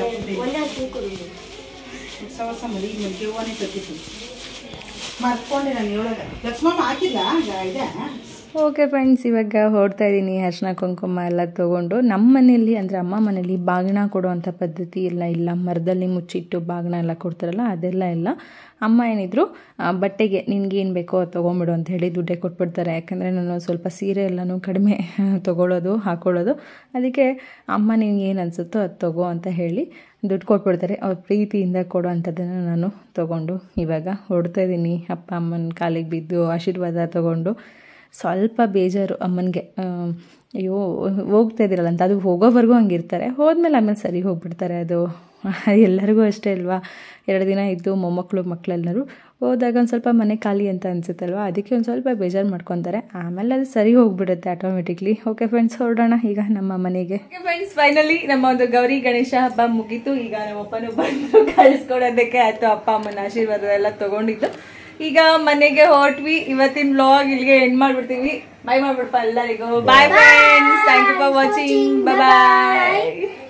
ಹೊಸ ಹೊಸ ಮದುವೆ ಮದುವೆ ಹೂವನೇ ತಂದಿತ್ತು ಮರ್ತ್ಕೊಂಡೆ ನಾನು ಹೇಳೋದ ಲಕ್ಷ್ಮಮ್ಮ ಹಾಕಿಲ್ಲ ಇದೆ ಓಕೆ ಫ್ರೆಂಡ್ಸ್ ಇವಾಗ ಹೊರಡ್ತಾ ಇದ್ದೀನಿ ಅರ್ಶಿನ ಕುಂಕುಮ ಎಲ್ಲ ತೊಗೊಂಡು ನಮ್ಮ ಮನೆಯಲ್ಲಿ ಅಂದರೆ ಅಮ್ಮ ಮನೆಯಲ್ಲಿ ಬಾಗಿಣ ಕೊಡುವಂಥ ಪದ್ಧತಿ ಎಲ್ಲ ಇಲ್ಲ ಮರದಲ್ಲಿ ಮುಚ್ಚಿಟ್ಟು ಬಾಗಿಣ ಎಲ್ಲ ಕೊಡ್ತಾರಲ್ಲ ಅದೆಲ್ಲ ಇಲ್ಲ ಅಮ್ಮ ಏನಿದ್ರು ಆ, ಬಟ್ಟೆಗೆ ನಿನ್ಗೇನು ಬೇಕೋ ಅದು ತೊಗೊಂಬಿಡು ಅಂತ ಹೇಳಿ ದುಡ್ಡೇ ಕೊಟ್ಬಿಡ್ತಾರೆ ಯಾಕಂದರೆ ನಾನು ಸ್ವಲ್ಪ ಸೀರೆ ಎಲ್ಲನೂ ಕಡಿಮೆ ತೊಗೊಳ್ಳೋದು ಹಾಕ್ಕೊಳ್ಳೋದು ಅದಕ್ಕೆ ಅಮ್ಮ ನಿನ್ಗೆ ಏನು ಅನಿಸುತ್ತೋ ಅದು ತಗೋ ಅಂತ ಹೇಳಿ ದುಡ್ಡು ಕೊಟ್ಬಿಡ್ತಾರೆ ಅವ್ರ ಪ್ರೀತಿಯಿಂದ ಕೊಡೋ ಅಂಥದ್ದನ್ನು ನಾನು ತೊಗೊಂಡು ಇವಾಗ ಹೊರಡ್ತಾ ಇದ್ದೀನಿ ಅಪ್ಪ ಅಮ್ಮನ ಕಾಲಿಗೆ ಬಿದ್ದು ಆಶೀರ್ವಾದ ತೊಗೊಂಡು ಸ್ವಲ್ಪ ಬೇಜಾರು ಅಮ್ಮನಿಗೆ ಅಯ್ಯೋ ಹೋಗ್ತಾ ಇದ್ದೀರಲ್ಲ ಅಂತ ಅದು ಹೋಗೋವರೆಗೂ ಹಂಗಿರ್ತಾರೆ ಹೋದ್ಮೇಲೆ ಆಮೇಲೆ ಸರಿ ಹೋಗ್ಬಿಡ್ತಾರೆ ಅದು ಎಲ್ಲರಿಗೂ ಅಷ್ಟೇ ಅಲ್ವಾ ಎರಡು ದಿನ ಇದ್ದು ಮೊಮ್ಮಕ್ಕಳು ಮಕ್ಕಳೆಲ್ಲರೂ ಹೋದಾಗ ಒಂದು ಸ್ವಲ್ಪ ಮನೆ ಖಾಲಿ ಅಂತ ಅನಿಸುತ್ತಲ್ವ ಅದಕ್ಕೆ ಒಂದು ಸ್ವಲ್ಪ ಬೇಜಾರು ಮಾಡ್ಕೊತಾರೆ ಆಮೇಲೆ ಅದು ಸರಿ ಹೋಗ್ಬಿಡುತ್ತೆ ಆಟೋಮೆಟಿಕ್ಲಿ ಓಕೆ ಫ್ರೆಂಡ್ಸ್ ಹೊರಡೋಣ ಈಗ ನಮ್ಮ ಮನೆಗೆ ಫ್ರೆಂಡ್ಸ್ ಫೈನಲಿ ನಮ್ಮ ಒಂದು ಗೌರಿ ಗಣೇಶ ಹಬ್ಬ ಮುಗೀತು ಈಗ ನಮ್ಮಪ್ಪನೂ ಬಂದು ಕಳಿಸ್ಕೊಡೋದಕ್ಕೆ ಆಯ್ತು ಅಪ್ಪ ಅಮ್ಮನ ಆಶೀರ್ವಾದ ಎಲ್ಲ ತಗೊಂಡಿದ್ದು ಈಗ ಮನೆಗೆ ಹೊರಟ್ವಿ ಇವತ್ತಿನ ಬ್ಲಾಗ್ ಇಲ್ಲಿಗೆ ಎಂಡ್ ಮಾಡ್ಬಿಡ್ತೀವಿ ಬೈ ಮಾಡ್ಬಿಡಪ್ಪ ಎಲ್ಲರಿಗೂ bye friends thank you for watching bye